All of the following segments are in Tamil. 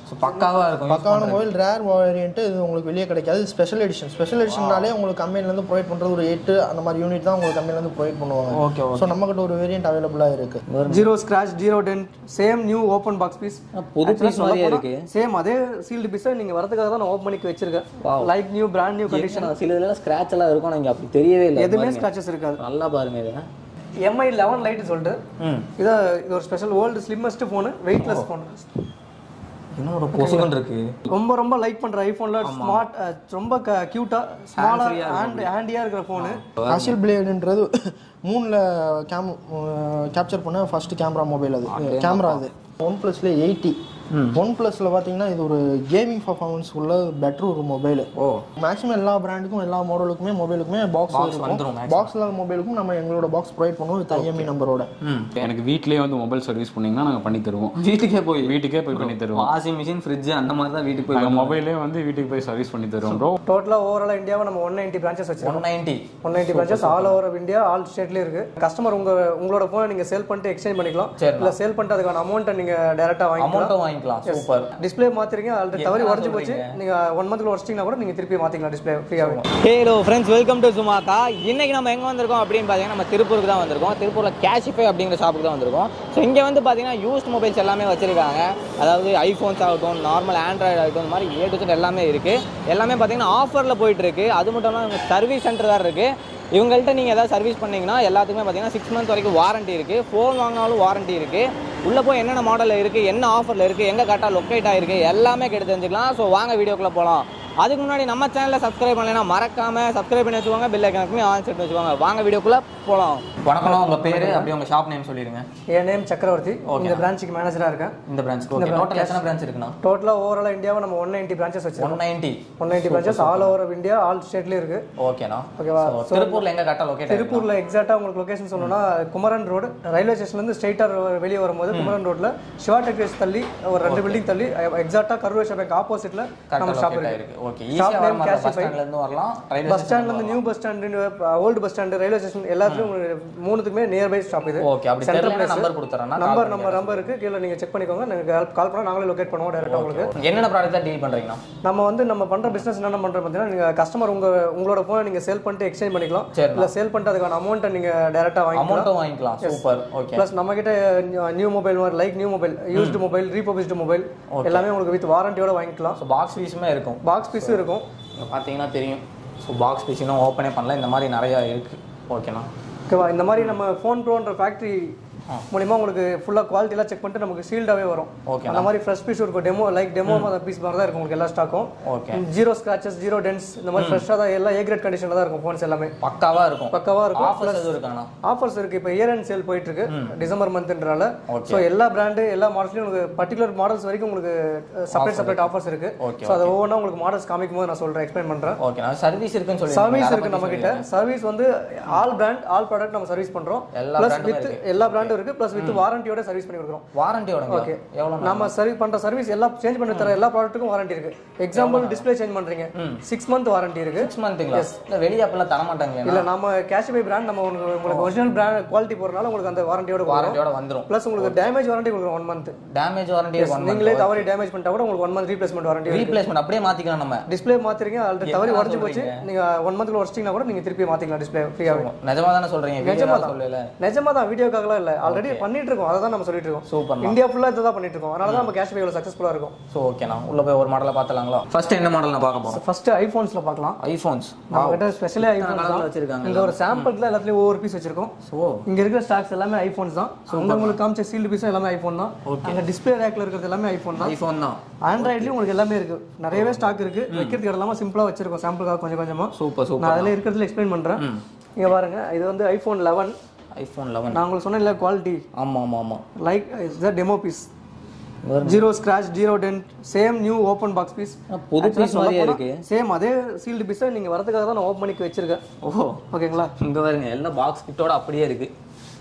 ஸோ பக்காவா இருக்கும் பக்காவான மொபைல் ரேர் வேரியன்ட் இது உங்களுக்கு வெளியே கிடைக்காது ஸ்பெஷல் எடிஷன் ஸ்பெஷல் எடிஷன்னாலே உங்களுக்கு கம்பெனிலேருந்து ப்ரொவைட் பண்ணுறது ஒரு எட்டு அந்த மாதிரி யூனிட் தான் உங்களுக்கு கம்பெனிலேருந்து ப்ரொவைட் பண்ணுவாங்க ஓகே ஓகே ஸோ நம்மகிட்ட ஒரு வேரியன்ட் அவைலபிளாக இருக்குது zero scratch zero dent same new open box piece புது பீஸ் மாதிரியே இருக்கு சேம் அதே சீல்டு பீஸை நீங்க வரதுக்காக தான் நான் ஓப்பன் பண்ணி வச்சிருக்கேன் like new brand new condition condition சில இதெல்லாம் ஸ்க்ராட்ச் எல்லாம் இருக்கும் ஆனால் இங்கே அப்படி தெரியவே இல்லை எதுவுமே ஸ்கிராச்சஸ் இருக்காது நல்லா பாருங்க இது எம்ஐ லெவன் லைட் சொல்லிட்டு ம் இது இது ஒரு special world slimmest phone weightless phone இன்னும் ஒரு பொசுகன் இருக்கு ரொம்ப ரொம்ப லைக் பண்ற ஐஃபோன்ல ஸ்மார்ட் ரொம்ப கியூட்டா ஸ்மாலா ஹேண்ட் ஹேண்டியா இருக்கிற ஃபோனு ஆஷியல் பிளேடுன்றது மூணில் கேம் கேப்சர் பண்ண ஃபர்ஸ்ட் கேமரா மொபைல் அது கேமரா அது ஒன் ப்ளஸ்ல எயிட்டி ஒன் ப்ளஸில் பார்த்தீங்கன்னா இது ஒரு கேமிங் பர்ஃபார்மன்ஸ் உள்ள பெட்டர் ஒரு மொபைல் ஓ மேக்ஸிமம் எல்லா பிராண்டுக்கும் எல்லா மாடலுக்குமே மொபைலுக்குமே பாக்ஸ் வந்துரும் இருக்கும் பாக்ஸ் இல்லாத மொபைலுக்கும் நம்ம எங்களோட பாக்ஸ் ப்ரொவைட் பண்ணுவோம் வித் ஐஎம்இ நம்பரோட ம் எனக்கு வீட்லயே வந்து மொபைல் சர்வீஸ் பண்ணீங்கன்னா நாங்கள் பண்ணி தருவோம் வீட்டுக்கே போய் வீட்டுக்கே போய் பண்ணி தருவோம் வாஷிங் மிஷின் ஃப்ரிட்ஜ் அந்த மாதிரி தான் வீட்டுக்கு போய் நாங்கள் மொபைலே வந்து வீட்டுக்கு போய் சர்வீஸ் பண்ணி தருவோம் ப்ரோ டோட்டலா ஓவரால் இந்தியாவை நம்ம ஒன் நைன்டி பிரான்ச்சஸ் வச்சிருக்கோம் one ninety one ninety branches all over India all ஸ்டேட்லயும் இருக்கு கஸ்டமர் உங்க உங்களோட போனை நீங்க சேல் பண்ணிட்டு எக்ஸ்சேஞ்ச் பண்ணிக்கலாம் சரிண்ணா. இல்ல சேல் பண்ணிட்டு அதுக்கான அமௌண்ட்டை நீங்க டைரக்டா வாங்கிக்கலாம் அமௌண்ட்டும் வாங்கிக்கலாம் சூப்பர் டிஸ்ப்ளே மாத்திரீங்க ஆல்ரெடி தவறி உடஞ்சு போச்சு நீங்க ஒன் மந்த்ல உடச்சிட்டீங்கன்னா கூட நீங்க திருப்பி மாத்திக்கலாம் டிஸ்ப்ளே ஃப்ரீயாகும் ஹலோ ஃப்ரெண்ட்ஸ் வெல்கம் டு சுமாக்கா இன்னைக்கு நம்ம எங்கே வந்திருக்கோம் அப்படின்னு பார்த்தீங்கன்னா நம்ம திருப்பூருக்கு தான் வந்திருக்கோம் திருப்பூரில் கேஷிஃபை அப்படிங்கிற ஷாப்புக்கு தான் வந்திருக்கோம் ஸோ இங்கே வந்து பார்த்தீங்கன்னா யூஸ்ட் மொபைல்ஸ் எல்லாமே வச்சிருக்காங்க அதாவது ஐஃபோன்ஸ் ஆகட்டும் நார்மல் ஆண்ட்ராய்டு ஆகட்டும் இந்த மாதிரி ஏ டு Z எல்லாமே இருக்குது எல்லாமே பார்த்தீங்கன்னா ஆஃபரில் போயிட்டு இருக்கு அது மட்டும் இல்லாமல் சர்வீஸ் சென்டர் தான் இருக்குது இவங்கள்ட்ட நீங்கள் ஏதாவது சர்வீஸ் பண்ணீங்கன்னா எல்லாத்துக்குமே பார்த்தீங்கன்னா சிக்ஸ் மந்த் வரைக்கும் வாரண்டி இருக்குது ஃபோன் வாங்கினாலும் வாரண்டி இருக்குது உள்ளே போய் என்னென்ன மாடலில் இருக்குது என்ன ஆஃபரில் இருக்குது எங்கே கரெக்டாக லொக்கேட் ஆகிருக்கு எல்லாமே கேட்டு தெரிஞ்சுக்கலாம் ஸோ வாங்க வீடியோக்குள்ளே போகலாம் அதுக்கு முன்னாடி நம்ம சேனலில் சப்ஸ்கிரைப் பண்ணலைன்னா மறக்காம சப்ஸ்கிரைப் பண்ணி வச்சுக்கோங்க பெல் ஐக்கனுக்குமே ஆன் செட் வச்சுக்கோங்க வாங்க வீடியோக்குள்ளே போகலாம் வணக்கம் உங்க பேரு அப்படியே உங்க ஷாப் நேம் சொல்லிடுங்க என் நேம் சக்கரவர்த்தி இந்த பிரான்ச்சுக்கு மேனேஜரா இருக்கேன் இந்த பிரான்ச் ஓகே டோட்டல் எத்தனை பிரான்ச் இருக்குண்ணா டோட்டலா ஓவரால் இந்தியாவை நம்ம ஒன் நைன்டி பிரான்ச்சஸ் வச்சிருக்கோம் one ninety one ninety branches all over India all ஸ்டேட்லயும் இருக்கு ஓகேண்ணா ஓகேவா So, திருப்பூர்ல எங்க கரெக்டாக லொக்கேட் திருப்பூர்ல எக்ஸாக்டா உங்களுக்கு லொகேஷன் சொல்லணும்னா குமரன் ரோடு ரயில்வே ஸ்டேஷன்ல இருந்து ஸ்ட்ரைட்டா வெளியே வரும்போது குமரன் ரோட்ல சிவா டெக்ரேஸ் தள்ளி ஒரு ரெண்டு பில்டிங் தள்ளி எக்ஸாக்டா கரூர் பேங்க் ஆப்போசிட்ல நம்ம ஷாப் கரெக்டாக இருக்கு இருக்கு ஓகே Shop ஈஸியாக வர name மாதிரி பஸ் Casify. ஸ்டாண்ட்ல இருந்து வரலாம் ரயில்வே பஸ் ஸ்டாண்ட்ல இருந்து new bus stand old bus stand railway station எல்லாத்துலயும் உங்களுக்கு மூணுத்துக்குமே நியர்பை ஷாப் இது ஓகே அப்படி Central தெரியல place. நம்பர் கொடுத்துறேன்னா நம்பர் நம்ம நம்பர் இருக்கு கீழே நீங்க செக் பண்ணிக்கோங்க நீங்க கால் பண்ணா நாங்களே லொகேட் பண்ணுவோம் டேரக்டா உங்களுக்கு என்னென்ன ப்ராடக்ட் தான் டீல் பண்றீங்கண்ணா நம்ம வந்து நம்ம பண்ற பிசினஸ் என்ன பண்றோம் பார்த்தீங்கன்னா நீங்க கஸ்டமர் உங்க உங்களோட போனை நீங்க சேல் பண்ணிட்டு எக்ஸ்சேஞ்ச் பண்ணிக்கலாம் சரிண்ணா. இல்ல சேல் பண்ணிட்டு அதுக்கான அமௌண்ட்டை நீங்க டைரக்டா வாங்கிக்கலாம் அமௌண்ட்டும் வாங்கிக்கலாம் சூப்பர் ஓகே ப்ளஸ் நம்ம கிட்ட நியூ மொபைல் மாதிரி like new mobile used mobile refurbished mobile எல்லாமே உங்களுக்கு வித் வாரண்டியோட வாங்கிக்கலாம் ஸோ பாக்ஸ் பீஸுமே இருக்கும் பாக்ஸ் பீஸும் இருக்கும் இங்க பார்த்தீங்கன்னா தெரியும் ஸோ பாக்ஸ் பீஸ் இன்னும் ஓப்பனே பண்ணல இந்த மாதிரி நிறையா இருக்கு ஓகேண்ணா ஓகேவா இந்த மாதிரி நம்ம ஃபோன் ப்ரோன்ற ஃபேக்ட்ரி மூலியமா உங்களுக்கு ஃபுல்லா குவாலிட்டி எல்லாம் செக் பண்ணிட்டு நமக்கு சீல்டாவே வரும் Okay. அந்த மாதிரி ஃப்ரெஷ் பீஸ் இருக்கும் டெமோ லைக் டெமோ அந்த பீஸ் மாதிரி தான் இருக்கும் உங்களுக்கு எல்லா ஸ்டாக்கும் okay zero scratches zero dents இந்த மாதிரி ஃப்ரெஷ்ஷாக தான் எல்லாம் ஏ கிரேட் கண்டிஷன்ல தான் இருக்கும் ஃபோன்ஸ் எல்லாமே பக்காவா இருக்கும் பக்காவா இருக்கும் ஆஃபர்ஸ் எதுவும் இருக்காண்ணா ஆஃபர்ஸ் இருக்கு இப்போ இயர் அண்ட் சேல் போயிட்டு இருக்கு டிசம்பர் மந்த்ன்றால ஸோ எல்லா பிராண்டு எல்லா மாடல்ஸ்லயும் உங்களுக்கு பர்டிகுலர் மாடல்ஸ் வரைக்கும் உங்களுக்கு செப்பரேட் செப்பரேட் ஆஃபர்ஸ் இருக்கு Okay, ஸோ அதை ஒவ்வொன்றா உங்களுக்கு மாடல்ஸ் காமிக்கும் போது நான் சொல்றேன் எக்ஸ்பிளைன் பண்றேன் ஓகேண்ணா சர்வீஸ் இருக்குன்னு சொல்லி சர்வீஸ் இருக்கு நம்ம கிட்ட சர்வீஸ் வந்து ஆல் பிராண்ட் ஆல் ப்ராடக்ட் நம்ம சர்வீஸ் பண்றோம் எல்லா பிளஸ் brand-ம் வித் எல்லா பிராண்டும் இருக்கு பிளஸ் வித் வாரண்டியோட சர்வீஸ் பண்ணி கொடுக்குறோம் வாரண்டியோட ஓகே எவ்வளோ நம்ம சர்வீஸ் பண்ற சர்வீஸ் எல்லா சேஞ்ச் பண்ணி தர எல்லா ப்ராடக்ட்டுக்கும் வாரண்டி இருக்கு எக்ஸாம்பிள் டிஸ்ப்ளே சேஞ்ச் பண்றீங்க சிக்ஸ் மந்த் வாரண்டி இருக்கு சிக்ஸ் மந்த்துங்களா இல்லை வெளியே அப்பெல்லாம் தர மாட்டாங்களே இல்ல நம்ம கேஷ்பை பிராண்ட் நம்ம உங்களுக்கு உங்களுக்கு ஒரிஜினல் பிராண்ட் குவாலிட்டி போறதுனால உங்களுக்கு அந்த வாரண்டியோட வரும் வாரண்டியோட வந்துரும் பிளஸ் உங்களுக்கு டேமேஜ் வாரண்டி கொடுக்குறோம் ஒன் மந்த் டேமேஜ் வாரண்டி நீங்களே தவறி டேமேஜ் பண்ணிட்டா கூட உங்களுக்கு one month replacement warranty replacement அப்படியே மாத்திக்கலாம் நம்ம டிஸ்ப்ளே மாத்துறீங்க ஆல்ரெடி தவறி என்ன உடஞ்சு போச்சு நீங்க ஒன் மந்த்ல உடச்சிட்டீங்கன்னா கூட நீங்க திருப்பி மாத்திக்கலாம் டிஸ்ப்ளே ஃப்ரீயாகும் நிஜமா தானே சொல்றீங்க நிஜமா வீடியோ தான். சொல்லல நிஜமா தான் வீடியோக்காகலாம் இல்ல ஆல்ரெடி பண்ணிட்டு இருக்கோம் அதை தான் நம்ம சொல்லிட்டு இருக்கோம் சூப்பர் இந்தியா ஃபுல்லா இதை தான் பண்ணிட்டு இருக்கோம் அதனால தான் நம்ம கேஷ் இவ்வளவு சக்சஸ்ஃபுல்லா இருக்கும் ஸோ ஓகேண்ணா உள்ள போய் ஒரு மாடலை பார்த்தலாங்களா ஃபர்ஸ்ட் என்ன மாடல் நான் பார்க்க போறோம் ஃபர்ஸ்ட் ஐபோன்ஸ்ல பார்க்கலாம் ஐஃபோன்ஸ் நம்ம கிட்ட ஸ்பெஷலே ஐபோன்ஸ் colourல தான் வச்சிருக்காங்க. இங்க ஒரு சாம்பிள்ல எல்லாத்துலயும் ஒவ்வொரு பீஸ் வச்சிருக்கோம் ஸோ இங்க இருக்கிற ஸ்டாக்ஸ் எல்லாமே ஐபோன்ஸ் தான் அங்க உங்களுக்கு காமிச்ச சீல்டு பீஸும் எல்லாமே ஐபோன் தான் அங்க டிஸ்ப்ளே ரேக்ல இருக்கிறது எல்லாமே ஐபோன் தான் ஐஃபோன் தான் ஆண்ட்ராய்ட்லயும் உங்களுக்கு எல்லாமே இருக்கு நிறையவே ஸ்டாக் இருக்கு வைக்கிறதுக்கு இடம் இல்லாம சிம்பிளா வச்சிருக்கோம் சாம்பிளுக்காக கொஞ்சம் கொஞ்சமா சூப்பர் நான் சூப்பர் அதுல இருக்கிறதுல எக்ஸ்பிளைன் பண்றேன் இங்க பாருங்க இது வந்து ஐபோன் லெவன் ஐஃபோன் லெவன் நான் உங்களுக்கு சொன்னேன் இல்ல குவாலிட்டி ஆமா ஆமா ஆமா like is the demo piece zero scratch zero dent same new open box piece புது பீஸ் மாதிரியே இருக்கு சேம் அதே சீல்டு பீஸை நீங்க வரதுக்காக தான் நான் ஓப்பன் பண்ணி வச்சிருக்கேன் ஓஹோ ஓகேங்களா இங்க பாருங்க எல்லாம் பாக்ஸ் கிட்டோட அப்படியே இருக்கு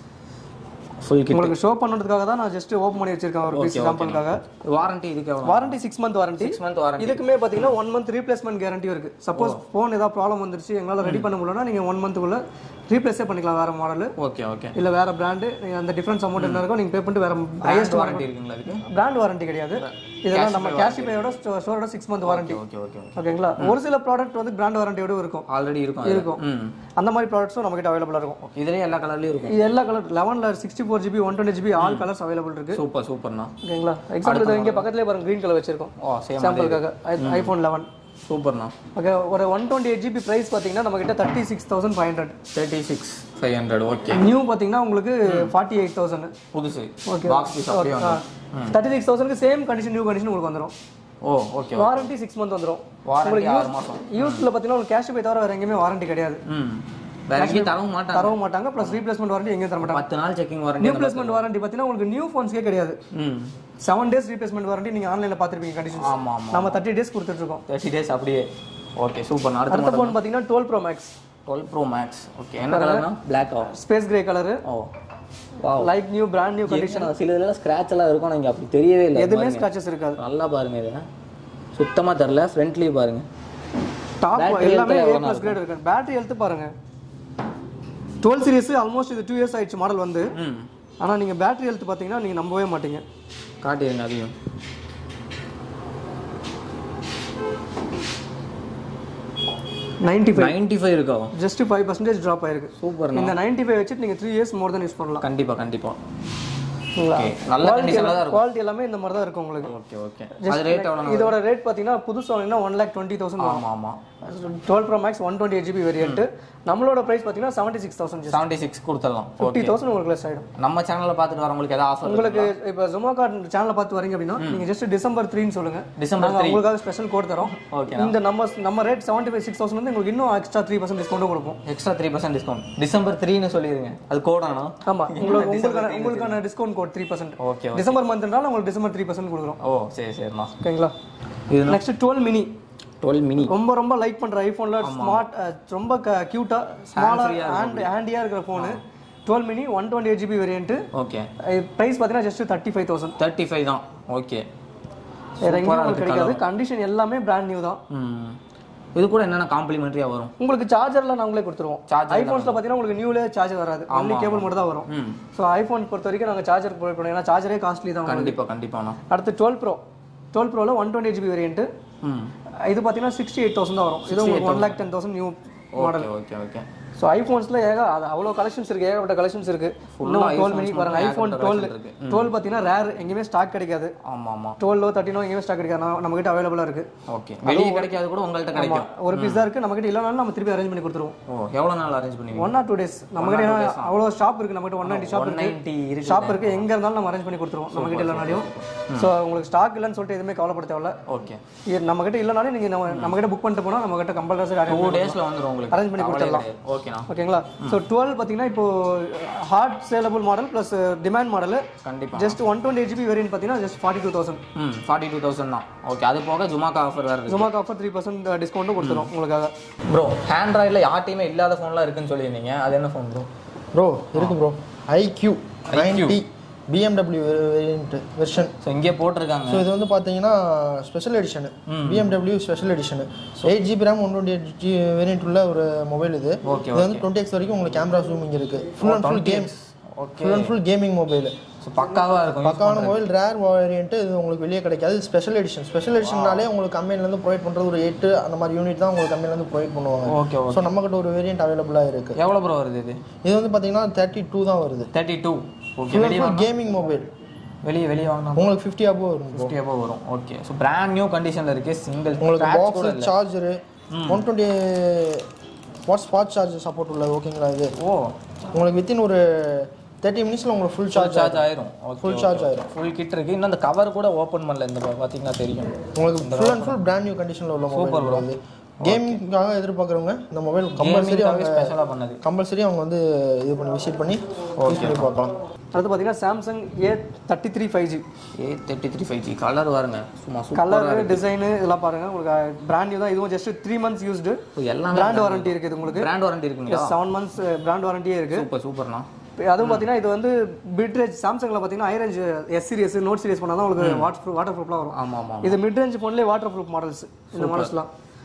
ஃபுல் கிட் உங்களுக்கு ஷோ பண்ணுறதுக்காக தான் நான் ஜஸ்ட் ஓப்பன் பண்ணி வச்சிருக்கேன் ஒரு பீஸ் சாம்பிளுக்காக வாரண்டி இதுக்கு எவ்வளோ warranty six month warranty six month warranty இதுக்குமே பார்த்தீங்கன்னா ஒன் மந்த் ரீப்ளேஸ்மெண்ட் கேரண்டியும் இருக்கு சப்போஸ் ஃபோன் ஏதாவது ப்ராப்ளம் வந்துருச்சு எங்களால் ரெடி பண்ண முடியலன்னா நீங்கள் ஒன் மந்த்துக்குள்ள ரீப்ளேஸே பண்ணிக்கலாம் வேற மாடல் ஓகே ஓகே இல்ல வேற பிராண்டு அந்த டிஃபரன்ஸ் அமௌண்ட் என்ன இருக்கோ நீங்க பே பண்ணிட்டு வேற ஹையஸ்ட் வாரண்டி இருக்குங்களா அதுக்கு பிராண்ட் வாரண்டி கிடையாது இதெல்லாம் நம்ம கேஷிபேயோட ஸ்டோரோட six month warranty okay okay ஓகேங்களா ஒரு சில ப்ராடக்ட் வந்து பிராண்ட் வாரண்டியோட இருக்கும் ஆல்ரெடி இருக்கும் அதுல. இருக்கும் ம் அந்த மாதிரி ப்ராடக்ட்ஸும் நம்ம கிட்ட அவைலபிளா இருக்கும் ஓகே இதுலயே எல்லா கலர்லயும் இருக்கும் இது எல்லா கலர் லெவன்ல sixty four GB one twenty GB all colours available இருக்கு சூப்பர் சூப்பர்ண்ணா ஓகேங்களா எக்ஸாம்பிள் இங்க பக்கத்துலேயே பாருங்க green கலர் வச்சிருக்கோம் ஓ சேம் சாம்பிளுக்காக ஐஃபோன் லெவன் சூப்பர்ண்ணா ஓகே ஒரு one twenty eight GB price பார்த்தீங்கன்னா நம்ம கிட்ட thirty six thousand five hundred thirty six five hundred okay new பார்த்தீங்கன்னா உங்களுக்கு ஃபார்ட்டி எயிட் தௌசண்ட் புதுசு ஓகே பாக்ஸ் பீஸ் அப்படியே வந்து தேர்ட்டி சிக்ஸ் தௌசண்ட்க்கு சேம் கண்டிஷன் நியூ கண்டிஷன் உங்களுக்கு வந்துடும் ஓ ஓகே வாரண்டி சிக்ஸ் மந்த் வந்துடும் வாரண்டி ஆறு மாசம் யூஸ்ல பார்த்தீங்கன்னா உங்களுக்கு கேஷ் பே தவிர வேற எங்கேயுமே வாரண்டி கிடையாது ம் வேற எங்கேயும் தரவும் மாட்டாங்க தரவும் மாட்டாங்க ப்ளஸ் ரீப்ளேஸ்மெண்ட் வாரண்டி எங்கேயும் தர மாட்டாங்க பத்து நாள் checking warranty new placement warranty பார்த்தீங்கன்னா உங்களுக்கு நியூ ஃபோன்ஸ்க்கே கிடையாது ம் செவன் டேஸ் ரீப்ளேஸ்மெண்ட் வாரண்டி நீங்க ஆன்லைன்ல பார்த்துருப்பீங்க கண்டிஷன் ஆமா ஆமா நம்ம தேர்ட்டி டேஸ் கொடுத்துட்டு இருக்கோம் தேர்ட்டி டேஸ் அப்படியே ஓகே சூப்பர் அடுத்த அடுத்த ஃபோன் பார்த்தீங்கன்னா twelve pro max twelve pro max okay என்ன கலர்னா பிளாக் ஆகும் ஸ்பேஸ் கிரே கலரு ஓ wow like new brand new condition சில இதெல்லாம் ஸ்க்ராட்ச் எல்லாம் இருக்கும் நீங்க அப்படி தெரியவே இல்லை எதுவுமே ஸ்கிராச்சஸ் இருக்காது நல்லா பாருங்க இது சுத்தமா தெரில ஃப்ரண்ட்லி பாருங்க டாப் Battery எல்லாமே health ஏ எவ்வளவு ப்ளஸ் கிரேட் இருக்கு பேட்டரி ஹெல்த் பாருங்க டுவெல் சீரிஸ் ஆல்மோஸ்ட் இது டூ இயர்ஸ் ஆயிடுச்சு மாடல் வந்து ம் ஆனா நீங்க பேட்டரி ஹெல்த் பார்த்தீங்கன்னா நீங்க நம்பவே மாட்டீங்க காட்டிடுங்க அதையும் நைன்டி ஃபைவ் நைன்டி ஃபைவ் இருக்கா ஜஸ்ட் ஃபைவ் பர்சன்டேஜ் ட்ராப் ஆயிருக்கு சூப்பர் இந்த நைன்டி ஃபைவ் வச்சுட்டு நீங்க த்ரீ இயர்ஸ் மோர் தான் யூஸ் பண்ணலாம் கண்டிப்பா கண்டிப்பா Okay. நல்ல கண்டிஷன்ல தான் இருக்கும் குவாலிட்டி எல்லாமே இந்த மாதிரி தான் இருக்கும் உங்களுக்கு ஓகே ஓகே அது ரேட் எவ்வளோ இதோட ரேட் பார்த்தீங்கன்னா புதுசு வாங்கினா ஒன் லேக் டுவெண்ட்டி தௌசண்ட் ஆமா ஆமா twelve pro max one twenty eight GB variant நம்மளோட பிரைஸ் பார்த்தீங்கன்னா seventy six thousand seventy six கொடுத்துடலாம் ஃபிஃப்டி தௌசண்ட் உங்களுக்கு லெஸ் ஆயிடும் நம்ம சேனல்ல பார்த்துட்டு வரவங்களுக்கு ஏதாவது ஆஃபர் உங்களுக்கு இப்போ ஜுமா கார்ட் சேனலை பார்த்து வரீங்க அப்படின்னா நீங்க ஜஸ்ட் டிசம்பர் த்ரீன்னு சொல்லுங்க டிசம்பர் நாங்க உங்களுக்காக ஸ்பெஷல் கோட் தரோம் ஓகே இந்த நம்ம நம்ம rate seventy five six thousand வந்து உங்களுக்கு இன்னும் எக்ஸ்ட்ரா த்ரீ பர்சன்ட் டிஸ்கவுண்ட்டும் கொடுப்போம் extra three percent discount December த்ரீன்னு சொல்லிடுங்க அது கோடானோ ஆமா உங்களுக்கு உங்களுக்கான உங்களுக்கான discount code three percent okay December மந்த்னால உங்களுக்கு டிசம்பர் த்ரீ பர்சன்ட் கொடுக்குறோம் ஓ சரி சரிண்ணா ஓகேங்களா இது next twelve mini twelve mini ரொம்ப ரொம்ப லைக் பண்ற ஐபோன்ல ஸ்மார்ட் ரொம்ப கியூட்டா ஸ்மாலா ஹேண்ட் ஹேண்டியா இருக்கிற phone twelve mini one twenty eight GB variant okay price பார்த்தீங்கன்னா just thirty five thousand thirty five தான் ஓகே வேற எங்கேயும் உங்களுக்கு கிடைக்காது கண்டிஷன் எல்லாமே பிராண்ட் நியூ தான் ம் இது கூட என்னென்ன காம்ப்ளிமெண்ட்ரியாக வரும் உங்களுக்கு சார்ஜர்லாம் நாங்களே கொடுத்துருவோம் Charger ஐபோன்ஸ்ல பார்த்தீங்கன்னா உங்களுக்கு நியூலே சார்ஜர் வராது ஒன்லி கேபிள் மட்டும் தான் வரும் ம் ஸோ ஐபோன் பொறுத்த வரைக்கும் நாங்கள் சார்ஜர் ப்ரொவைட் பண்ணுவோம் ஏன்னா சார்ஜரே காஸ்ட்லி தான் உங்களுக்கு. கண்டிப்பாக கண்டிப்பாண்ணா அடுத்து டுவெல் ப்ரோ டுவெல் ப்ரோவில் ஒன் டுவெண்ட்டி ஜிபி வேரியன்ட் ம் இது பார்த்தீங்கன்னா சிக்ஸ்டி எயிட் தௌசண்ட் தான் வரும் இது உங்களுக்கு one lakh ten thousand new model okay okay okay so ஐஃபோன்ஸில் ஏக அது அவ்வளோ கலெக்ஷன்ஸ் இருக்கு ஏகப்பட்ட கலெக்ஷன்ஸ் இருக்கு இன்னும் டுவெல் மினி பாருங்க ஐஃபோன் டுவெல் இருக்கு. டுவெல் பார்த்தீங்கன்னா ரேர் எங்கேயுமே ஸ்டாக் கிடைக்காது ஆமாம் ஆமாம் டுவெல்லோ தேர்ட்டினோ எங்கேயுமே ஸ்டாக் கிடைக்காது நம்ம- நம்ம கிட்ட அவைலபிளாக இருக்கு ஓகே வெளியே கிடைக்காது கூட உங்கள்கிட்ட கிடைக்கும் ஒரு பீஸ் தான் இருக்கு நம்ம கிட்ட இல்லைனாலும் நம்ம திருப்பி அரேஞ்ச் பண்ணி கொடுத்துருவோம் ஓ எவ்வளோ நாள் அரேஞ்ச் பண்ணுவீங்க ஒன் ஆர் டூ டேஸ் நம்ம கிட்ட ஏன்னா அவ்வளோ ஷாப் இருக்கு நம்ம கிட்ட ஒன் நைன்டி ஷாப் ஒன் இருக்கு நைன்ட்டி இருக்கு ஷாப் இருக்கு எங்க இருந்தாலும் நம்ம அரேஞ்ச் பண்ணி கொடுத்துருவோம் நம்ம கிட்ட இல்லைனாலையும் ஸோ உங்களுக்கு ஸ்டாக் இல்லைன்னு சொல்லிட்டு எதுவுமே கவலைப்பட தேவையில்ல ஓகே இது நம்ம கிட்ட இல்லைனாலும் நீங்க நம்ம நம்ம கிட்ட புக் பண்ணிட்டு போனா நம்ம கிட்ட கம்பல்சரி டூ அரேஞ்ச் டேஸில் வந்துடும் உங்களுக்கு Arrange பண்ணி கொடுத்துடலாம். ஓகேண்ணா ஓகேங்களா ஸோ டுவெல் பார்த்தீங்கன்னா இப்போ hard sellable model plus demand model கண்டிப்பாக just one twenty GB variant பார்த்தீங்கன்னா ஜஸ்ட் ஃபார்ட்டி டூ தௌசண்ட் ம் ஃபார்ட்டி டூ தௌசண்ட் தான் ஓகே அது போக ஜுமாக்கா ஆஃபர் வேறு இருக்கு ஜுமாக்கு ஆஃபர் த்ரீ பர்சன்ட் டிஸ்கவுண்ட்டும் கொடுத்துரும் உங்களுக்காக ப்ரோ ஆண்ட்ராய்டில் யார்ட்டையுமே இல்லாத ஃபோன்லாம் இருக்குன்னு சொல்லியிருந்தீங்க அது என்ன ஃபோன் ப்ரோ ப்ரோ இருக்கு pro iQOO ninety BMW variant version so இங்கே போட்டிருக்காங்க ஸோ இது வந்து பார்த்தீங்கன்னா special edition BMW special edition eight GB RAM one twenty eight G variant உள்ள ஒரு மொபைல் இது Okay, இது வந்து டுவெண்ட்டி எக்ஸ் வரைக்கும் உங்களுக்கு கேமரா ஜூம் இங்கே இருக்குது full and full game okay full and full gaming mobile so பக்காவாக இருக்கும் பக்காவான மொபைல் ரேர் வேரியன்ட் இது உங்களுக்கு வெளியே கிடைக்காது ஸ்பெஷல் எடிஷன் ஸ்பெஷல் எடிஷன்னாலே உங்களுக்கு கம்பெனிலேருந்து ப்ரொவைட் பண்ணுறது ஒரு எட்டு அந்த மாதிரி யூனிட் தான் உங்களுக்கு கம்பெனிலேருந்து ப்ரொவைட் பண்ணுவாங்க ஓகே ஓகே ஸோ நம்மகிட்ட ஒரு வேரியன்ட் அவைலபிளாக இருக்குது எவ்வளோ ப்ரோ வருது இது இது வந்து பார்த்தீங்கன்னா தேர்ட்டி டூ தான் வருது தேர்ட்டி டூ ஓகே ஃபுல் வெளியே ஃபுல் கேமிங் மொபைல் வெளியே வெளியே வாங்கினா உங்களுக்கு ஃபிஃப்டி அபோ வரும் bro. ஃபிஃப்டி அபோ வரும் ஓகே ஸோ பிராண்ட் நியூ கண்டிஷனில் இருக்கு சிங்கிள் உங்களுக்கு box charger one twenty watts fast charge support உள்ளது ஓகேங்களா இது ஓ உங்களுக்கு வித்தின் ஒரு தேர்ட்டி மினிட்ஸில் உங்களுக்கு ஃபுல் சார்ஜ் சார்ஜ் சார்ஜ் ஆயிரும் Full charge ஆயிரும். ஃபுல் கிட் இருக்கு இன்னும் அந்த கவர் கூட ஓப்பன் பண்ணல இந்த பார்த்தீங்கன்னா தெரியும் உங்களுக்கு full and full brand new கண்டிஷனில் உள்ள மொபைல் bro இது கேமிங்காக எதிர்பார்க்குறவங்க இந்த மொபைல் கம்பல்சரி அவங்க ஸ்பெஷலாக பண்ணது கம்பல்சரி அவங்க வந்து இது பண்ணி விசிட் பண்ணி யூஸ் பண்ணி பார்க்கலாம் அடுத்து பார்த்தீங்கன்னா Samsung A thirty three five G A thirty three five G colour வருங்க சும்மா சூப்பர் கலர் டிசைனு இதெல்லாம் பாருங்க உங்களுக்கு பிராண்ட் நியூ தான் இதுவும் ஜஸ்ட் த்ரீ மந்த்ஸ் யூஸ்டு எல்லாமே பிராண்ட் வாரண்டி இருக்குது உங்களுக்கு பிராண்ட் வாரண்டி இருக்குங்களா செவன் மந்த்ஸ் பிராண்ட் வாரண்டியே இருக்கு சூப்பர் சூப்பர்ண்ணா அதுவும் பார்த்தீங்கன்னா இது வந்து மிட்ரேஞ்ச் சாம்சங்ல பார்த்தீங்கன்னா high range S series note series பண்ணால் தான் உங்களுக்கு வாட்டர் ப்ரூஃப் வாட்டர் ப்ரூஃப்லாம் வரும் ஆமாம் ஆமாம் இது மிட் ரேஞ்ச் ஃபோன்லேயே வாட்டர் ப்ரூஃப் மாடல்ஸ் இந்த மாடல்ஸ்லாம்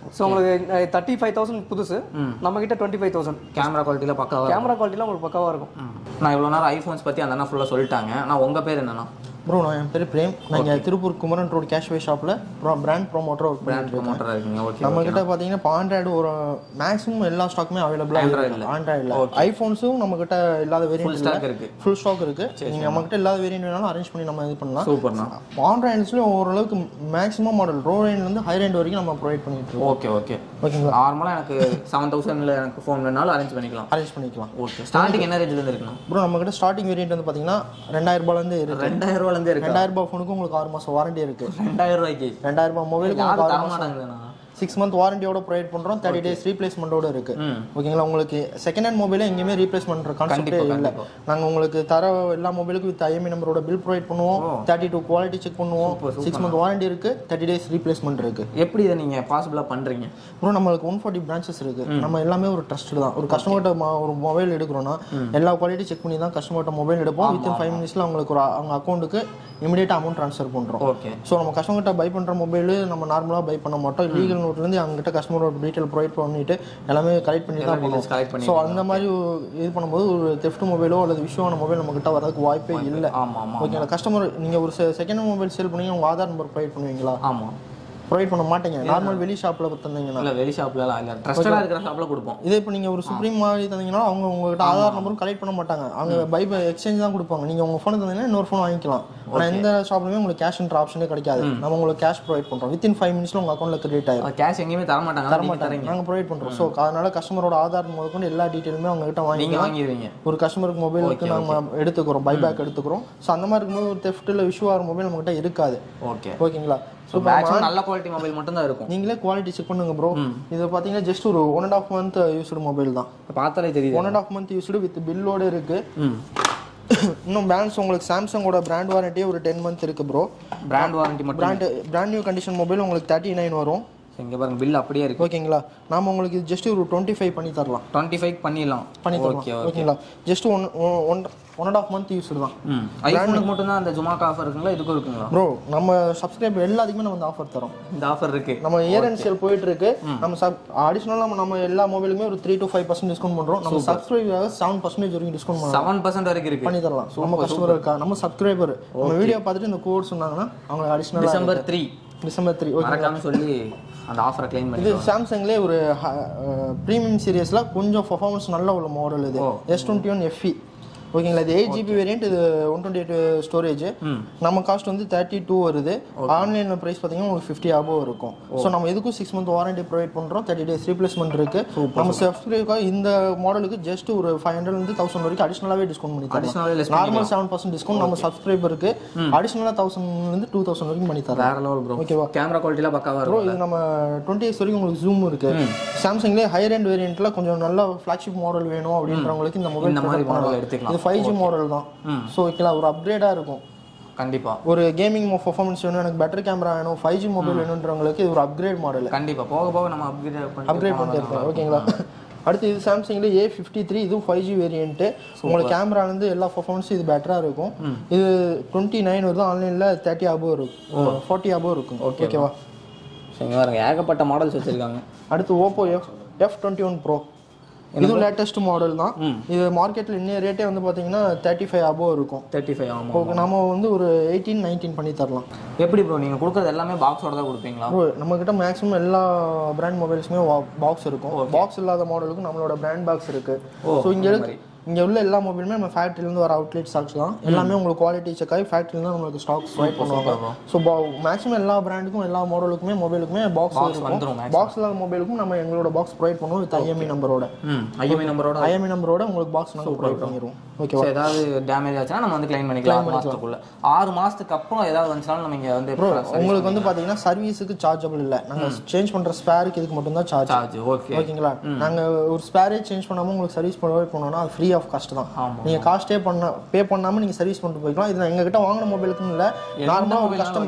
ஸோ உங்களுக்கு தேர்ட்டி ஃபைவ் தௌசண்ட் புதுசு நம்ம கிட்ட டுவெண்ட்டி ஃபைவ் தௌசண்ட் கேமரா குவாலிட்டியில் பக்காவா கேமரா குவாலிட்டிலாம் உங்களுக்கு பக்காவாக இருக்கும் ம். நான் இவ்வளோ நேரம் ஐஃபோன்ஸ் பற்றி அந்த அண்ணா ஃபுல்லாக சொல்லிட்டாங்க நான் உங்கள் பேர் என்னண்ணா ப்ரோ நான் என் பேர் பிரேம் நாங்கள் திருப்பூர் குமரன் ரோடு கேஷ்வே ஷாப்பில் பிராண்ட் ப்ரோமோட்டர் ஒர்க் பிராண்ட் பண்ணிட்டு இருக்கோம் ப்ரொமோட்டராக இருக்கீங்க ஓகே நம்ம கிட்ட பார்த்தீங்கன்னா இப்போ ஆண்ட்ராய்டு ஒரு மேக்ஸிமம் எல்லா ஸ்டாக்குமே அவைலபிளாக Android-ல. ஆண்ட்ராய்டில் ஐஃபோன்ஸும் நம்ம கிட்ட இல்லாத வேரியன்ட் ஸ்டாக் இருக்கு ஃபுல் ஸ்டாக் இருக்கு நீங்கள் நம்ம கிட்ட இல்லாத வேரியன்ட் வேணாலும் அரேஞ்ச் பண்ணி நம்ம இது பண்ணலாம் சூப்பர்ண்ணா ஆண்ட்ராய்ட்ஸ்லேயும் ஓரளவுக்கு மேக்ஸிமம் மாடல் ரோ ரேஞ்ச்லேருந்து ஹை ரேண்ட் வரைக்கும் நம்ம ப்ரொவைட் பண்ணிட்டு இருக்கோம் ஓகே ஓகே ஓகேங்களா நார்மலாக எனக்கு செவன் தௌசண்ட்ல எனக்கு ஃபோன் வேணாலும் அரேஞ்ச் பண்ணிக்கலாம் அரேஞ்ச் பண்ணிக்கலாம் ஓகே ஸ்டார்டிங் என்ன ரேஞ்சில் இருக்குண்ணா ப்ரோ நம்ம கிட்ட ஸ்டார்டிங் வேரியன்ட் வந்து பார்த்தீங்கன்னா ரெண்டாயிரம் ரூபாயிலேருந்து இருக்கு ரெண்டாயிரம் ரூபாலேருந்து இருக்கு ரெண்டாயிரம் ரூபாய் ஃபோனுக்கு உங்களுக்கு ஆறு மாதம் வாரண்டி இருக்கு ரெண்டாயிரம் ரூபாய்க்கு ரெண்டாயிரம் ரூபாய் மொபைலுக்கு யாரும் உங்களுக்கு தர ஆறு மாதம் மாட்டாங்களேண்ணா சிக்ஸ் மந்த் வாரண்டியோட ப்ரொவைட் பண்ணுறோம் தேர்ட்டி டேஸ் ரீப்ளேஸ்மெண்ட்டோட இருக்கு ம் ஓகேங்களா உங்களுக்கு செகண்ட் ஹேண்ட் மொபைலே எங்கேயுமே ரீப்ளேஸ் பண்ணுற கான்செப்டே கண்டிப்பா, இல்லை கண்டிப்பா. நாங்கள் உங்களுக்கு தர எல்லா மொபைலுக்கும் வித் ஐஎம்ஐ நம்பரோட பில் ப்ரொவைட் பண்ணுவோம் தேர்ட்டி டூ குவாலிட்டி செக் பண்ணுவோம் சிக்ஸ் மந்த் வாரண்டி இருக்கு தேர்ட்டி டேஸ் ரீப்ளேஸ்மெண்ட் இருக்கு எப்படி இதை நீங்கள் பாசிபிளாக பண்ணுறீங்க அப்புறம் நம்மளுக்கு ஒன் ஃபார்ட்டி பிரான்ச்சஸ் இருக்கு நம்ம எல்லாமே ஒரு ட்ரஸ்ட் தான் ஒரு கஸ்டமர்கிட்ட ஒரு மொபைல் எடுக்கிறோம்னா எல்லா குவாலிட்டி செக் பண்ணி தான் கஸ்டமர்கிட்ட மொபைல் எடுப்போம் வித்தின் ஃபைவ் மினிட்ஸ்ல அவங்களுக்கு ஒரு அவங்க அக்கௌண்ட்டுக்கு இமீடியட் அமௌண்ட் ட்ரான்ஸ்ஃபர் பண்றோம் ஓகே ஸோ நம்ம கஸ்டமர்கிட்ட பை பண்ற மொபைல் நம்ம நார்மலாக பை பண்ண மாட்டோம் லீகல் நோட்லேருந்து அவங்ககிட்ட கஸ்டமரோட டீட்டெயில் ப்ரொவைட் பண்ணிட்டு எல்லாமே கலெக்ட் பண்ணி தான் details collect பண்ணுவோம் ஸோ அந்த மாதிரி இது பண்ணும்போது ஒரு தெஃப்ட் மொபைலோ அல்லது விஷயமான மொபைல் நம்ம கிட்ட வரதுக்கு வாய்ப்பே இல்லை ஆமாம் ஆமாம் ஓகேங்களா கஸ்டமர் நீங்க ஒரு செகண்ட் மொபைல் சேல் பண்ணி உங்க ஆதார் நம்பர் ப்ரொவைட் பண்ணுவீங்களா ஆமாம் ப்ரொவைட் பண்ண மாட்டீங்க நார்மல் வெளி ஷாப்ல தந்தீங்கன்னா இல்லை வெளி ஷாப்லலாம் இல்லை ட்ரஸ்டடாக இருக்கிற ஷாப்பில் கொடுப்போம் இதே இப்போ நீங்கள் ஒரு சுப்ரீம் மாதிரி தந்தீங்கன்னா அவங்க உங்ககிட்ட ஆதார் நம்பரும் கலெக்ட் பண்ண மாட்டாங்க அவங்க பை பை எக்ஸ்சேஞ்ச் தான் கொடுப்பாங்க நீங்கள் உங்கள் ஃபோன் தந்தீங்கன்னா இன்னொரு ஃபோன் வாங்கிக்கலாம் ஆனால் எந்த ஷாப்லையுமே உங்களுக்கு கேஷ் என்ற ஆப்ஷனே கிடைக்காது நம்ம உங்களுக்கு கேஷ் ப்ரொவைட் பண்ணுறோம் வித்தின் ஃபைவ் மினிட்ஸ்ல உங்கள் அக்கௌண்ட்டில் கிரெடிட் ஆயிரும் கேஷ் எங்கேயுமே தர மாட்டாங்க தர நீங்க மாட்டாங்க தரீங்க நாங்கள் ப்ரொவைட் பண்ணுறோம் ஸோ அதனால கஸ்டமரோட ஆதார் முதற்கொண்டு எல்லா டீட்டெயிலுமே அவங்க கிட்ட நீங்கள் வாங்கிக்கலாம் வாங்கிடுவீங்க ஒரு கஸ்டமருக்கு மொபைலுக்கு நம்ம எடுத்துக்கிறோம் பைபேக் எடுத்துக்கிறோம் ஸோ அந்த மாதிரி இருக்கும்போது ஒரு தெஃப்ட்டில் இஷ்யூ ஆகிற மொபைல் நம்மகிட்ட இருக்காது ஓகே ஓகேங்களா ஸோ மேக்ஸிமம் நல்ல குவாலிட்டி மொபைல் மட்டும் தான் இருக்கும் நீங்களே குவாலிட்டி செக் பண்ணுங்க ப்ரோ இது பார்த்தீங்கன்னா ஜஸ்ட் ஒரு one and half month used mobile தான் பார்த்தாலே தெரியுது one and half month used with பில்லோட இருக்கு ம் இன்னும் பேண்ட்ஸ் உங்களுக்கு சாம்சங்கோட பிராண்ட் வாரண்டியே ஒரு டென் மந்த் இருக்கு ப்ரோ பிராண்ட் வாரண்டி மட்டும் brand brand new condition mobile உங்களுக்கு தேர்ட்டி நைன் வரும் இங்கே பாருங்க பில் அப்படியே இருக்கு ஓகேங்களா நாம உங்களுக்கு ஜஸ்ட் ஒரு டுவெண்ட்டி ஃபைவ் பண்ணி தரலாம் டுவெண்ட்டி ஃபைவ் பண்ணிடலாம் பண்ணி ஓகே தரலாம் ஓகே ஓகேங்களா just one one one and half month used தான் ம் ஐஃபோனுக்கு மட்டும் தான் அந்த ஜுமாக்கு ஆஃபர் இருக்குங்களா இதுக்கும் இருக்குங்களா ப்ரோ நம்ம சப்ஸ்கிரைபர் எல்லாத்துக்குமே நம்ம ஆஃபர் தரோம் இந்த ஆஃபர் இருக்கு நம்ம இயர் அண்ட் சேல் போயிட்டு இருக்கு நம்ம சப் அடிஷனலாக நம்ம நம்ம எல்லா மொபைலுமே ஒரு three to five percent discount பண்றோம் நம்ம சப்ஸ்கிரைபர் செவன் பர்சன்டேஜ் வரைக்கும் டிஸ்கவுண்ட் பண்ணலாம் செவன் பர்சன்ட் வரைக்கும் இருக்கு பண்ணி தரலாம் நம்ம கஸ்டமர் இருக்கா நம்ம சப்ஸ்கிரைபர் நம்ம வீடியோ பார்த்துட்டு இந்த கோட் சொன்னாங்கன்னா அவங்க அடிஷனலாக December three December three okay மறக்காம சொல்லி அந்த ஆஃபரை கிளைம் பண்ணி இது சாம்சங்லேயே ஒரு ப்ரீமியம் சீரியஸில் கொஞ்சம் பர்ஃபார்மன்ஸ் நல்ல உள்ள மாடல் இது எஸ் டுவெண்ட்டி ஒன் எஃப்இ ஓகேங்களா இது எயிட் ஜிபி வேரியன்ட் இது ஒன் டுவெண்ட்டி எயிட் ஸ்டோரேஜ் நம்ம காஸ்ட் வந்து தேர்ட்டி டூ வருது ஆன்லைனில் ப்ரைஸ் பார்த்தீங்கன்னா உங்களுக்கு ஃபிஃப்டி ஆபோ இருக்கும் ஸோ நம்ம எதுக்கும் சிக்ஸ் மந்த் வாரண்டி ப்ரொவைட் பண்ணுறோம் தேர்ட்டி டேஸ் ரீப்ளேஸ்மெண்ட் இருக்கு நம்ம சப்ஸ்கிரைபாக இந்த மாடலுக்கு ஜஸ்ட் ஒரு ஃபைவ் ஹண்ட்ரட்லேருந்து தௌசண்ட் வரைக்கும் அடிஷனலாகவே டிஸ்கவுண்ட் பண்ணி Additional-ஆவே less தரலாம் நார்மல் செவன் பர்சன்ட் டிஸ்கவுண்ட் நம்ம சப்ஸ்கிரைபருக்கு அடிஷனலாக தௌசண்ட்லேருந்து டூ தௌசண்ட் வரைக்கும் பண்ணி தரலாம் வேற லெவல் ப்ரோ ஓகேவா கேமரா குவாலிட்டிலாம் பக்காவா ப்ரோ இருக்கும் இது நம்ம டுவெண்ட்டி இயர்ஸ் வரைக்கும் உங்களுக்கு ஜூம் இருக்கு சாம்சங்லேயே ஹையர் end வேரியண்ட்ல கொஞ்சம் நல்ல ஃபிளாக்ஷிப் மாடல் வேணும் அப்படின்றவங்களுக்கு இந்த மொபைல் இந்த மாதிரி மாடல் எடுத்துக்கலாம் இது ஃபைவ் ஜி மாடல் தான் ஸோ ஓகேங்களா ஒரு அப்கிரேடாக இருக்கும் கண்டிப்பா ஒரு கேமிங் பர்ஃபார்மன்ஸ் வேணும் எனக்கு பெட்டர் கேமரா வேணும் ஃபைவ் ஜி மொபைல் வேணுன்றவங்களுக்கு இது ஒரு அப்கிரேட் மாடல் கண்டிப்பா போக போக நம்ம அப்கிரேட் பண்ணி அப்கிரேட் பண்ணிட்டு இருக்கோம் ஓகேங்களா அடுத்து இது சாம்சங்ல ஏ ஃபிஃப்டி த்ரீ இதுவும் ஃபைவ் ஜி வேரியன்ட்டு உங்களுக்கு கேமராலேருந்து எல்லா பர்ஃபார்மன்ஸும் இது பெட்டராக இருக்கும் இது டுவெண்ட்டி நைன் வருது ஆன்லைனில் தேர்ட்டி அபோ இருக்கும் ஃபார்ட்டி அபோ இருக்கும் ஓகேவா சரிங்க பாருங்க ஏகப்பட்ட மாடல்ஸ் வச்சிருக்காங்க அடுத்து Oppo F F twenty one pro இதுவும் லேட்டஸ்ட் மாடல் தான் இது மார்க்கெட்டில் இன்னைய ரேட்டே வந்து பார்த்தீங்கன்னா தேர்ட்டி ஃபைவ் அபோ இருக்கும் தேர்ட்டி ஃபைவ் ஆமாம் ஓகே நம்ம வந்து ஒரு எயிட்டீன் நைன்டீன் பண்ணி தரலாம் எப்படி ப்ரோ நீங்க கொடுக்குறது எல்லாமே பாக்ஸோட தான் கொடுப்பீங்களா ப்ரோ நம்மக்கிட்ட மேக்ஸிமம் எல்லா பிராண்ட் மொபைல்ஸுமே பாக்ஸ் இருக்கும் பாக்ஸ் இல்லாத மாடலுக்கும் நம்மளோட பிராண்ட் பாக்ஸ் இருக்கு ஸோ இங்கே இருக்கு இங்கே உள்ள எல்லா மொபைலுமே நம்ம ஃபேக்ட்ரிலேருந்து வர அவுட்லெட் ஸ்டாக்ஸ் தான் எல்லாமே உங்களுக்கு குவாலிட்டி செக் ஆகி ஃபேக்ட்ரியில் தான் நம்மளுக்கு ஸ்டாக்ஸ் ப்ரொவைட் பண்ணுவாங்க ஸோ மேக்ஸிமம் எல்லா பிராண்டுக்கும் எல்லா மாடலுக்குமே மொபைலுக்குமே பாக்ஸ் வந்துரும் இருக்கும் பாக்ஸ் இல்லாத மொபைலுக்கும் நம்ம எங்களோட பாக்ஸ் ப்ரொவைட் பண்ணுவோம் வித் ஐஎம்இ நம்பரோட ம் ஐஎம்ஐ நம்பரோட ஐஎம்இ நம்பரோட உங்களுக்கு பாக்ஸ் நாங்கள் ப்ரொவைட் பண்ணிடுவோம் ஓகேவா So, ஏதாவது டேமேஜ் ஆச்சுன்னா நம்ம வந்து கிளைம் பண்ணிக்கலாம் ஆறு மாசத்துக்குள்ள ஆறு மாசத்துக்கு அப்புறம் ஏதாவது வந்துச்சுனாலும் நம்ம இங்க வந்து உங்களுக்கு வந்து பாத்தீங்கன்னா சர்வீஸுக்கு சார்ஜபிள் இல்ல நாங்க சேஞ்ச் பண்ற ஸ்பேருக்கு இதுக்கு மட்டும் தான் சார்ஜ் சார்ஜ் ஓகே ஓகேங்களா நாங்க ஒரு ஸ்பேரே சேஞ்ச் பண்ணாம உங்களுக்கு சர்வீஸ் ப்ரொவைட் பண்ணோம்னா அது ஃப்ரீ ஆஃப் காஸ்ட் தான் நீங்க காஸ்ட்டே பண்ண பே பண்ணாம நீங்க சர்வீஸ் பண்ணிட்டு போய்க்கலாம் இது எங்க கிட்ட வாங்கின மொபைலுக்குன்னு இல்ல நார்மலா ஒரு கஸ்டமர்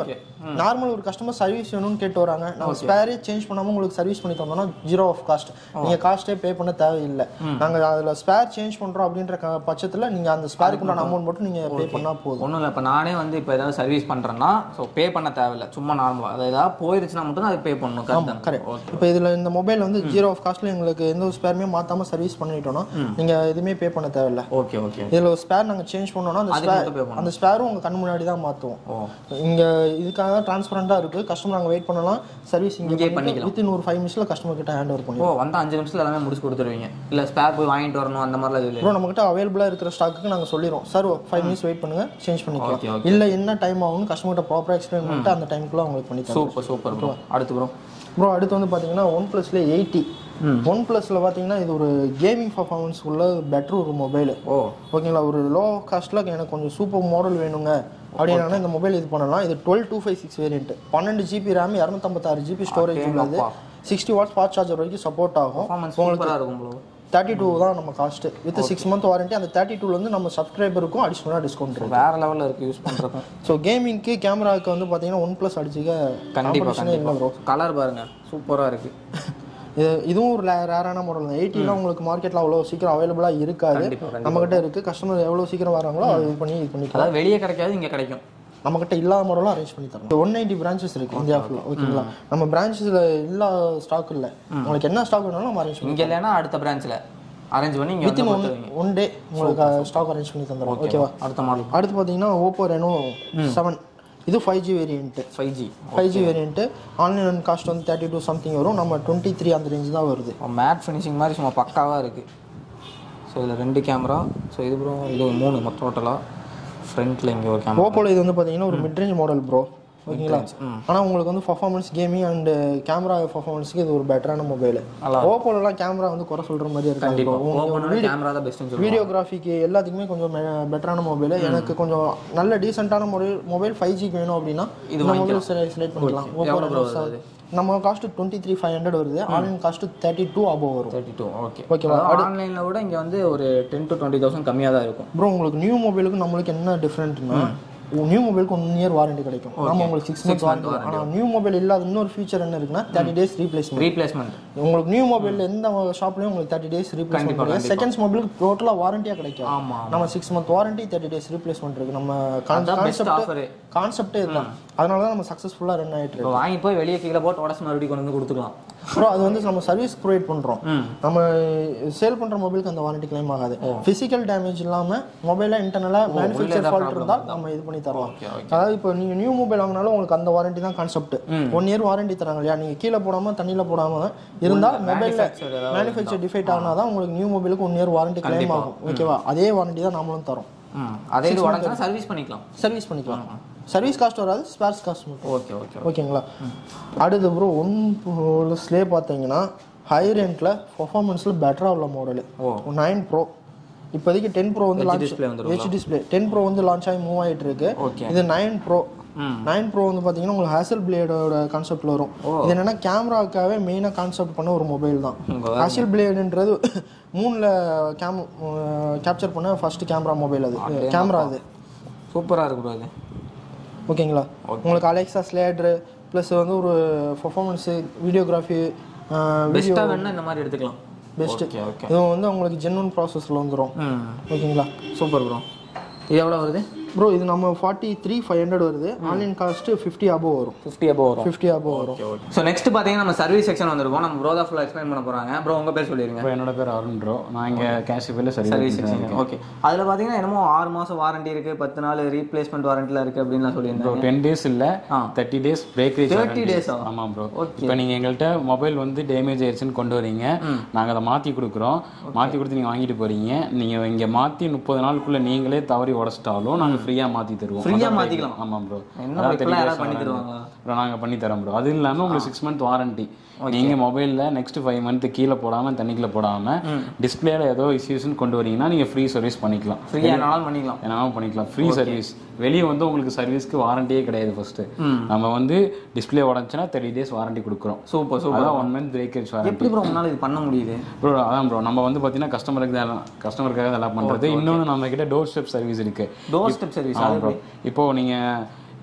நார்மல் ஒரு கஸ்டமர் சர்வீஸ் வேணும்னு கேட்டு வராங்க நாங்க ஸ்பேரே சேஞ்ச் பண்ணாம உங்களுக்கு சர்வீஸ் பண்ணி தந்தோம்னா ஜீரோ ஆஃப் காஸ்ட் நீங்க காஸ்ட்டே பே பண்ண தேவையில்லை நாங்க அதுல ஸ்பேர் சேஞ்ச் பண்றோம் அப்படின்ற க- பட்சத்துல நீங்க அந்த ஸ்பேருக்கு உண்டான அமௌண்ட் மட்டும் நீங்க பே பண்ணா போதும் ஒன்றும் இல்லை இப்போ நானே வந்து இப்போ ஏதாவது சர்வீஸ் பண்ணுறேன்னா ஸோ பே பண்ண தேவையில்ல சும்மா நார்மலாக அது ஏதாவது போயிருச்சுன்னா மட்டும் தான் அது பே பண்ணணும் கரெக்ட் கரெக்ட் இப்போ இதுல இந்த மொபைல் வந்து ஜீரோ ஆஃப் காஸ்ட்ல எங்களுக்கு எந்த ஒரு ஸ்பேருமே மாத்தாம சர்வீஸ் பண்ணிட்டோம்னா நீங்க எதுவுமே பே பண்ண தேவையில்ல ஓகே ஓகே இதுல ஒரு ஸ்பேர் நாங்க சேஞ்ச் பண்ணோம்னா அந்த அதுக்கு ஸ்பேர் மட்டும் pay பண்ணணும். அந்த ஸ்பேரும் உங்க கண் முன்னாடி தான் மாத்துவோம் ஓ இங்க இதுக்காக தான் டிரான்ஸ்பரண்டா இருக்கு கஸ்டமர் நாங்க வெயிட் பண்ணலாம் சர்வீஸ் இங்கே இங்கேயே பண்ணிக்கலாம் வித்தின் ஒரு ஃபைவ் மினிட்ஸ்ல கஸ்டமர் கிட்ட ஹேண்ட் ஓவர் பண்ணி ஓ வந்து அஞ்சு நிமிஷத்துல எல்லாமே முடிச்சு கொடுத்துருவீங்க இல்லை ஸ்பேர் போய் வாங்கிட்டு வரணும் அந்த மாதிரிலாம் இது ப்ரோ நம்மகிட்ட அவைலபிளா இருக்கிற ஸ்டாக்கு நாங்க சொல்லிடுவோம் சார் ஃபைவ் மினிட்ஸ் வெயிட் பண்ணுங்க சேஞ்ச் Okay, பண்ணிக்கலாம் இல்ல என்ன டைம் ஆகும்னு கஸ்டமர்கிட்ட ப்ராப்பரா எக்ஸ்பிளைன் பண்ணிட்டு அந்த டைம்க்குள்ள உங்களுக்கு பண்ணி தரோம் சூப்பர் சூப்பர் ப்ரோ அடுத்து ப்ரோ ப்ரோ அடுத்து வந்து பார்த்தீங்கன்னா ஒன் ப்ளஸ்ல எயிட்டி ஒன் ப்ளஸ்ல பார்த்தீங்கன்னா இது ஒரு கேமிங் பர்ஃபார்மன்ஸ் உள்ள பெட்டர் ஒரு மொபைல் ஓ ஓகேங்களா ஒரு லோ காஸ்ட்ல எனக்கு கொஞ்சம் சூப்பர் மாடல் வேணுங்க அப்படின்னா இந்த மொபைல் இது பண்ணலாம் இது twelve two five six variant பன்னெண்டு ஜிபி ரேம் இரநூத்தம்பத்தாறு ஜிபி ஸ்டோரேஜ் உள்ளது சிக்ஸ்டி வாட்ஸ் ஃபாஸ்ட் சார்ஜர் வரைக்கும் சப்போர்ட் ஆகும் பர்ஃபார்மன்ஸ் சூப்பராக இருக்கும் ப்ரோ தேர்ட்டி டூ தான் நம்ம cost with six month warranty அந்த தேர்ட்டி டூல வந்து நம்ம சப்ஸ்கிரைபருக்கும் அடிஷனலாக டிஸ்கவுண்ட் இருக்கு வேற லெவலில் இருக்கு யூஸ் பண்ணுறதுக்கும் ஸோ கேமிங்க்கு கேமராவுக்கு வந்து பார்த்தீங்கன்னா ஒன் ப்ளஸ் அடிச்சுக்க கண்டிப்பாக competition-ஏ இல்லை ப்ரோ கண்டிப்பாக கலர் பாருங்க சூப்பராக இருக்கு இது இதுவும் ஒரு ரேரான மாடல் தான் எயிட்டிலாம் உங்களுக்கு மார்க்கெட்டில் அவ்வளோ சீக்கிரம் அவைலபிளாக இருக்காது கண்டிப்பா, கண்டிப்பா. நம்மகிட்ட இருக்கு கஸ்டமர் எவ்வளோ சீக்கிரம் வராங்களோ அது இது பண்ணி இது பண்ணிக்கலாம் அதாவது வெளியே கிடைக்காது இங்கே கிடைக்கும் நம்மகிட்ட இல்லாத மாடலும் அரேஞ்ச் பண்ணி தரோம் ஒன் நைன்டி பிரான்ச்சஸ் இருக்கு இந்தியா ஃபுல்லாக ஓகேங்களா நம்ம பிரான்ச்சஸில் இல்லா ஸ்டாக் இல்லை உங்களுக்கு என்ன ஸ்டாக் வேணாலும் நம்ம அரேஞ்ச் பண்ணி இங்கே இல்லைன்னா அடுத்த பிரான்ச்சில் அரேஞ்ச் பண்ணி இங்கே வித்தின் வந்து ஒன் ஒன் டே உங்களுக்கு ஸ்டாக் அரேஞ்ச் பண்ணி தந்துடும் ஓகேவா அடுத்த மாடல் அடுத்து பார்த்தீங்கன்னா ஓப்போ ரெனோ செவன் இது five G variant five G five G variant online cost வந்து தேர்ட்டி டூ சம்திங் வரும் நம்ம டுவெண்ட்டி த்ரீ அந்த ரேஞ்ச் தான் வருது மேட் ஃபினிஷிங் மாதிரி சும்மா பக்காவாக இருக்குது ஸோ இதில் ரெண்டு கேமரா ஸோ இது ப்ரோ இது மூணு மொத்தம் டோட்டலாக ஃப்ரண்ட்டில் இங்கே ஒரு கேமரா ஓப்போல இது வந்து பார்த்தீங்கன்னா ஒரு மிட் ரேஞ்ச் மாடல் ப்ரோ ஓகேங்களா ஆனால் உங்களுக்கு வந்து பர்ஃபார்மன்ஸ் கேமிங் அண்ட் கேமரா பர்ஃபார்மன்ஸ்க்கு இது ஒரு பெட்டரான மொபைல் ஓப்போலலாம் கேமரா வந்து குறை சொல்கிற மாதிரி இருக்காது கண்டிப்பாக ஓப்பனோட கேமரா தான் பெஸ்ட்டுன்னு சொல்லுவோம் வீடியோகிராஃபிக்கு எல்லாத்துக்குமே கொஞ்சம் பெட்டரான மொபைல் எனக்கு கொஞ்சம் நல்ல டீசெண்டான மொபைல் மொபைல் ஃபைவ் ஜிக்கு வேணும் அப்படின்னா இந்த மொபைல் செலக்ட் பண்ணிக்கலாம் எவ்வளோ ப்ரோ ஓப்போ வருது நம்ம cost twenty three five hundred வருது online cost thirty two above வரும் தேர்ட்டி டூ ஓகே ஓகேவா? ஆன்லைனில் விட இங்கே வந்து ஒரு டென் டு டுவெண்ட்டி தௌசண்ட் கம்மியாக தான் இருக்கும் ப்ரோ உங்களுக்கு நியூ மொபைலுக்கு நம்மளுக்கு என்ன டிஃப்ரெண்ட்னா நியூ மொபைலுக்கு ஒன் இயர் வாரண்டி கிடைக்கும் நாம உங்களுக்கு சிக்ஸ் மந்த்ஸ் வாரண்டி ஆனால் நியூ மொபைல் இல்லாத இன்னொரு ஃபீச்சர் என்ன இருக்குன்னா தேர்ட்டி டேஸ் ரீப்ளேஸ்மெண்ட் ரீப்ளேஸ்மெண்ட் உங்களுக்கு நியூ மொபைல் எந்த ஷாப்லயும் உங்களுக்கு தேர்ட்டி டேஸ் ரீப்ளேஸ்மெண்ட் கிடைக்கும் செகண்ட்ஸ் மொபைலுக்கு டோட்டலாக வாரண்டியாக கிடைக்கும் ஆமா, நம்ம six month warranty thirty days replacement இருக்கு நம்ம அதான் best கான்செப்ட் offer. கான்செப்டே இதுதான் அதனால தான் நம்ம சக்ஸஸ்ஃபுல்லாக ரன் ஆயிட்டு இருக்கு இப்போ வாங்கி போய் வெளியே கீழே போட்டு உடச்சு மறுபடியும் கொண்டு வந்து கொடுத்துக்கலாம் ப்ரோ அது வந்து நம்ம சர்வீஸ் ப்ரொவைட் பண்றோம் நம்ம சேல் பண்ற மொபைலுக்கு அந்த வாரண்டி கிளைம் ஆகாது பிசிக்கல் டேமேஜ் இல்லாம மொபைல இன்டர்னலா மேனுஃபேக்சர் ஃபால்ட் இருந்தால் நம்ம இது பண்ணி தரலாம் அதாவது இப்போ நீங்க நியூ மொபைல் வாங்கினாலும் உங்களுக்கு அந்த வாரண்டி தான் கான்செப்ட் ஒன் இயர் வாரண்டி தராங்க இல்லையா நீங்க கீழே போடாம தண்ணியில போடாம இருந்தா மொபைல்ல மேனுஃபேக்சர் டிஃபெக்ட் ஆனா தான் உங்களுக்கு நியூ மொபைலுக்கு ஒன் இயர் வாரண்டி கிளைம் ஆகும் ஓகேவா அதே வாரண்டி தான் நாமளும் தரோம் ம் அதே இது உடஞ்சா சர்வீஸ் பண்ணிக்கலாம் சர்வீஸ் பண்ணிக்கலாம் சர்வீஸ் காஸ்ட் வராது ஸ்பேர்ஸ் காஸ்ட் மட்டும் ஓகே ஓகே ஓகேங்களா அடுத்து ப்ரோ ஒன் ப்ளஸ்லேயே பார்த்தீங்கன்னா ஹை ரேண்ட்ல பர்ஃபார்மன்ஸில் பெட்டராக உள்ள மாடலு நைன் ப்ரோ இப்போதைக்கு டென் ப்ரோ வந்து லான்ச் display வந்துரும் ஹெச் டிஸ்பிளே டென் ப்ரோ வந்து லான்ச் ஆகி மூவ் ஆகிட்டு இருக்கு Okay. இது நைன் ப்ரோ நைன் ப்ரோ வந்து பார்த்தீங்கன்னா உங்களுக்கு ஹேசல் பிளேடோட கான்செப்ட்ல வரும் இது என்னன்னா கேமராவுக்காகவே மெயினாக கான்செப்ட் பண்ண ஒரு மொபைல் தான் ஹேசல் பிளேடுன்றது மூணில் கேம் கேப்சர் பண்ண ஃபர்ஸ்ட் கேமரா மொபைல் அது கேமரா அது சூப்பராக இருக்கு ப்ரோ இது ஓகேங்களா உங்களுக்கு அலெக்சா ஸ்லேட்ரு ப்ளஸ் வந்து ஒரு பர்ஃபார்மன்ஸு வீடியோகிராஃபி வீடியோ பெஸ்ட்டாக வேணா இந்த மாதிரி எடுத்துக்கலாம் பெஸ்ட்டு ஓகே ஓகே இது வந்து உங்களுக்கு ஜென்வன் ப்ராசஸில் வந்துடும் ம் ஓகேங்களா சூப்பர் ப்ரோ இது எவ்வளோ வருது ப்ரோ இது நம்ம ஃபார்ட்டி த்ரீ ஃபைவ் ஹண்ட்ரட் வருது ஆன்லைன் காஸ்ட்டு ஃபிஃப்டி அபோவ் வரும் ஃபிஃப்டி அபோவ் வரும் ஃபிஃப்டி அபோவ் வரும் ஸோ நெக்ஸ்ட் பார்த்தீங்கன்னா நம்ம சர்வீஸ் செக்ஷன் வந்திருக்கோம் நம்ம ப்ரோ தான் ஃபுல்லாக எக்ஸ்பிளைன் பண்ண போகிறாங்க ப்ரோ உங்கள் பேர் சொல்லிடுங்க இப்போ என்னோட பேர் அருண் ப்ரோ நான் இங்கே கேஷிஃபில் சர்வீஸ் சர்வீஸ் செக்ஷன் ஓகே அதில் பார்த்தீங்கன்னா என்னமோ ஆறு மாதம் வாரண்டி இருக்குது பத்து நாள் ரீப்ளேஸ்மெண்ட் வாரண்டியில் இருக்குது அப்படின்லாம் ப்ரோ சொல்லியிருந்தாங்க டென் டேஸ் இல்லை ஆ. தேர்ட்டி டேஸ் பிரேக்கேஜ் 30 days ஆ? ஆமாம் ப்ரோ இப்போ நீங்கள் எங்கள்கிட்ட மொபைல் வந்து டேமேஜ் ஆயிடுச்சுன்னு கொண்டு வரீங்க நாங்கள் அதை மாற்றி கொடுக்குறோம் மாற்றி கொடுத்து நீங்கள் வாங்கிட்டு போறீங்க நீங்கள் இங்கே மாற்றி முப்பது நாளுக்குள்ளே நீங்களே தவறி உடச்சிட்டாலும் நாங்கள் ஃப்ரீயாக மாற்றி தருவோம் Free-ஆ அதான் மாத்திக்கலாம்? ஆமாம் ப்ரோ என்ன bro, இப்பெல்லாம் யாராவது பண்ணி தருவாங்களா? ப்ரோ நாங்கள் பண்ணி தரோம் ப்ரோ அது இல்லாமல் உங்களுக்கு சிக்ஸ் மந்த் வாரண்டி நீங்கள் மொபைலில் நெக்ஸ்ட் ஃபைவ் மந்த் கீழே போடாமல் தண்ணிக்குள்ள போடாமல் டிஸ்பிளேல ஏதோ இஷ்யூஸ்னு கொண்டு வரீங்கன்னா நீங்கள் ஃப்ரீ சர்வீஸ் பண்ணிக்கலாம் ஃப்ரீயாக என்னாலும் பண்ணிக்கலாம் என்னாலும் பண்ணிக்கலாம் ஃப்ரீ சர்வீஸ் வெளியே வந்து உங்களுக்கு சர்வீஸ்க்கு வாரண்டியே கிடையாது ஃபர்ஸ்ட் நம்ம வந்து டிஸ்ப்ளே உடஞ்சுன்னா தேர்ட்டி டேஸ் வாரண்டி கொடுக்குறோம் சூப்பர் சூப்பர் அதான் ஒன் மந்த் பிரேக்கேஜ் வாரண்டி எப்படி ப்ரோ உங்களால் இது பண்ண முடியுது ப்ரோ அதான் ப்ரோ நம்ம வந்து பார்த்தீங்கன்னா கஸ்டமருக்கு தான் கஸ்டமருக்காக இதெல்லாம் பண்ணுறது இன்னொன்று நம்ம கிட்ட டோர் ஸ்டெப் சர்வீஸ் இருக்கு டோர் ஸ்டெப் சர்வீஸ் ஆமாம் ப்ரோ இப்போ நீங்கள்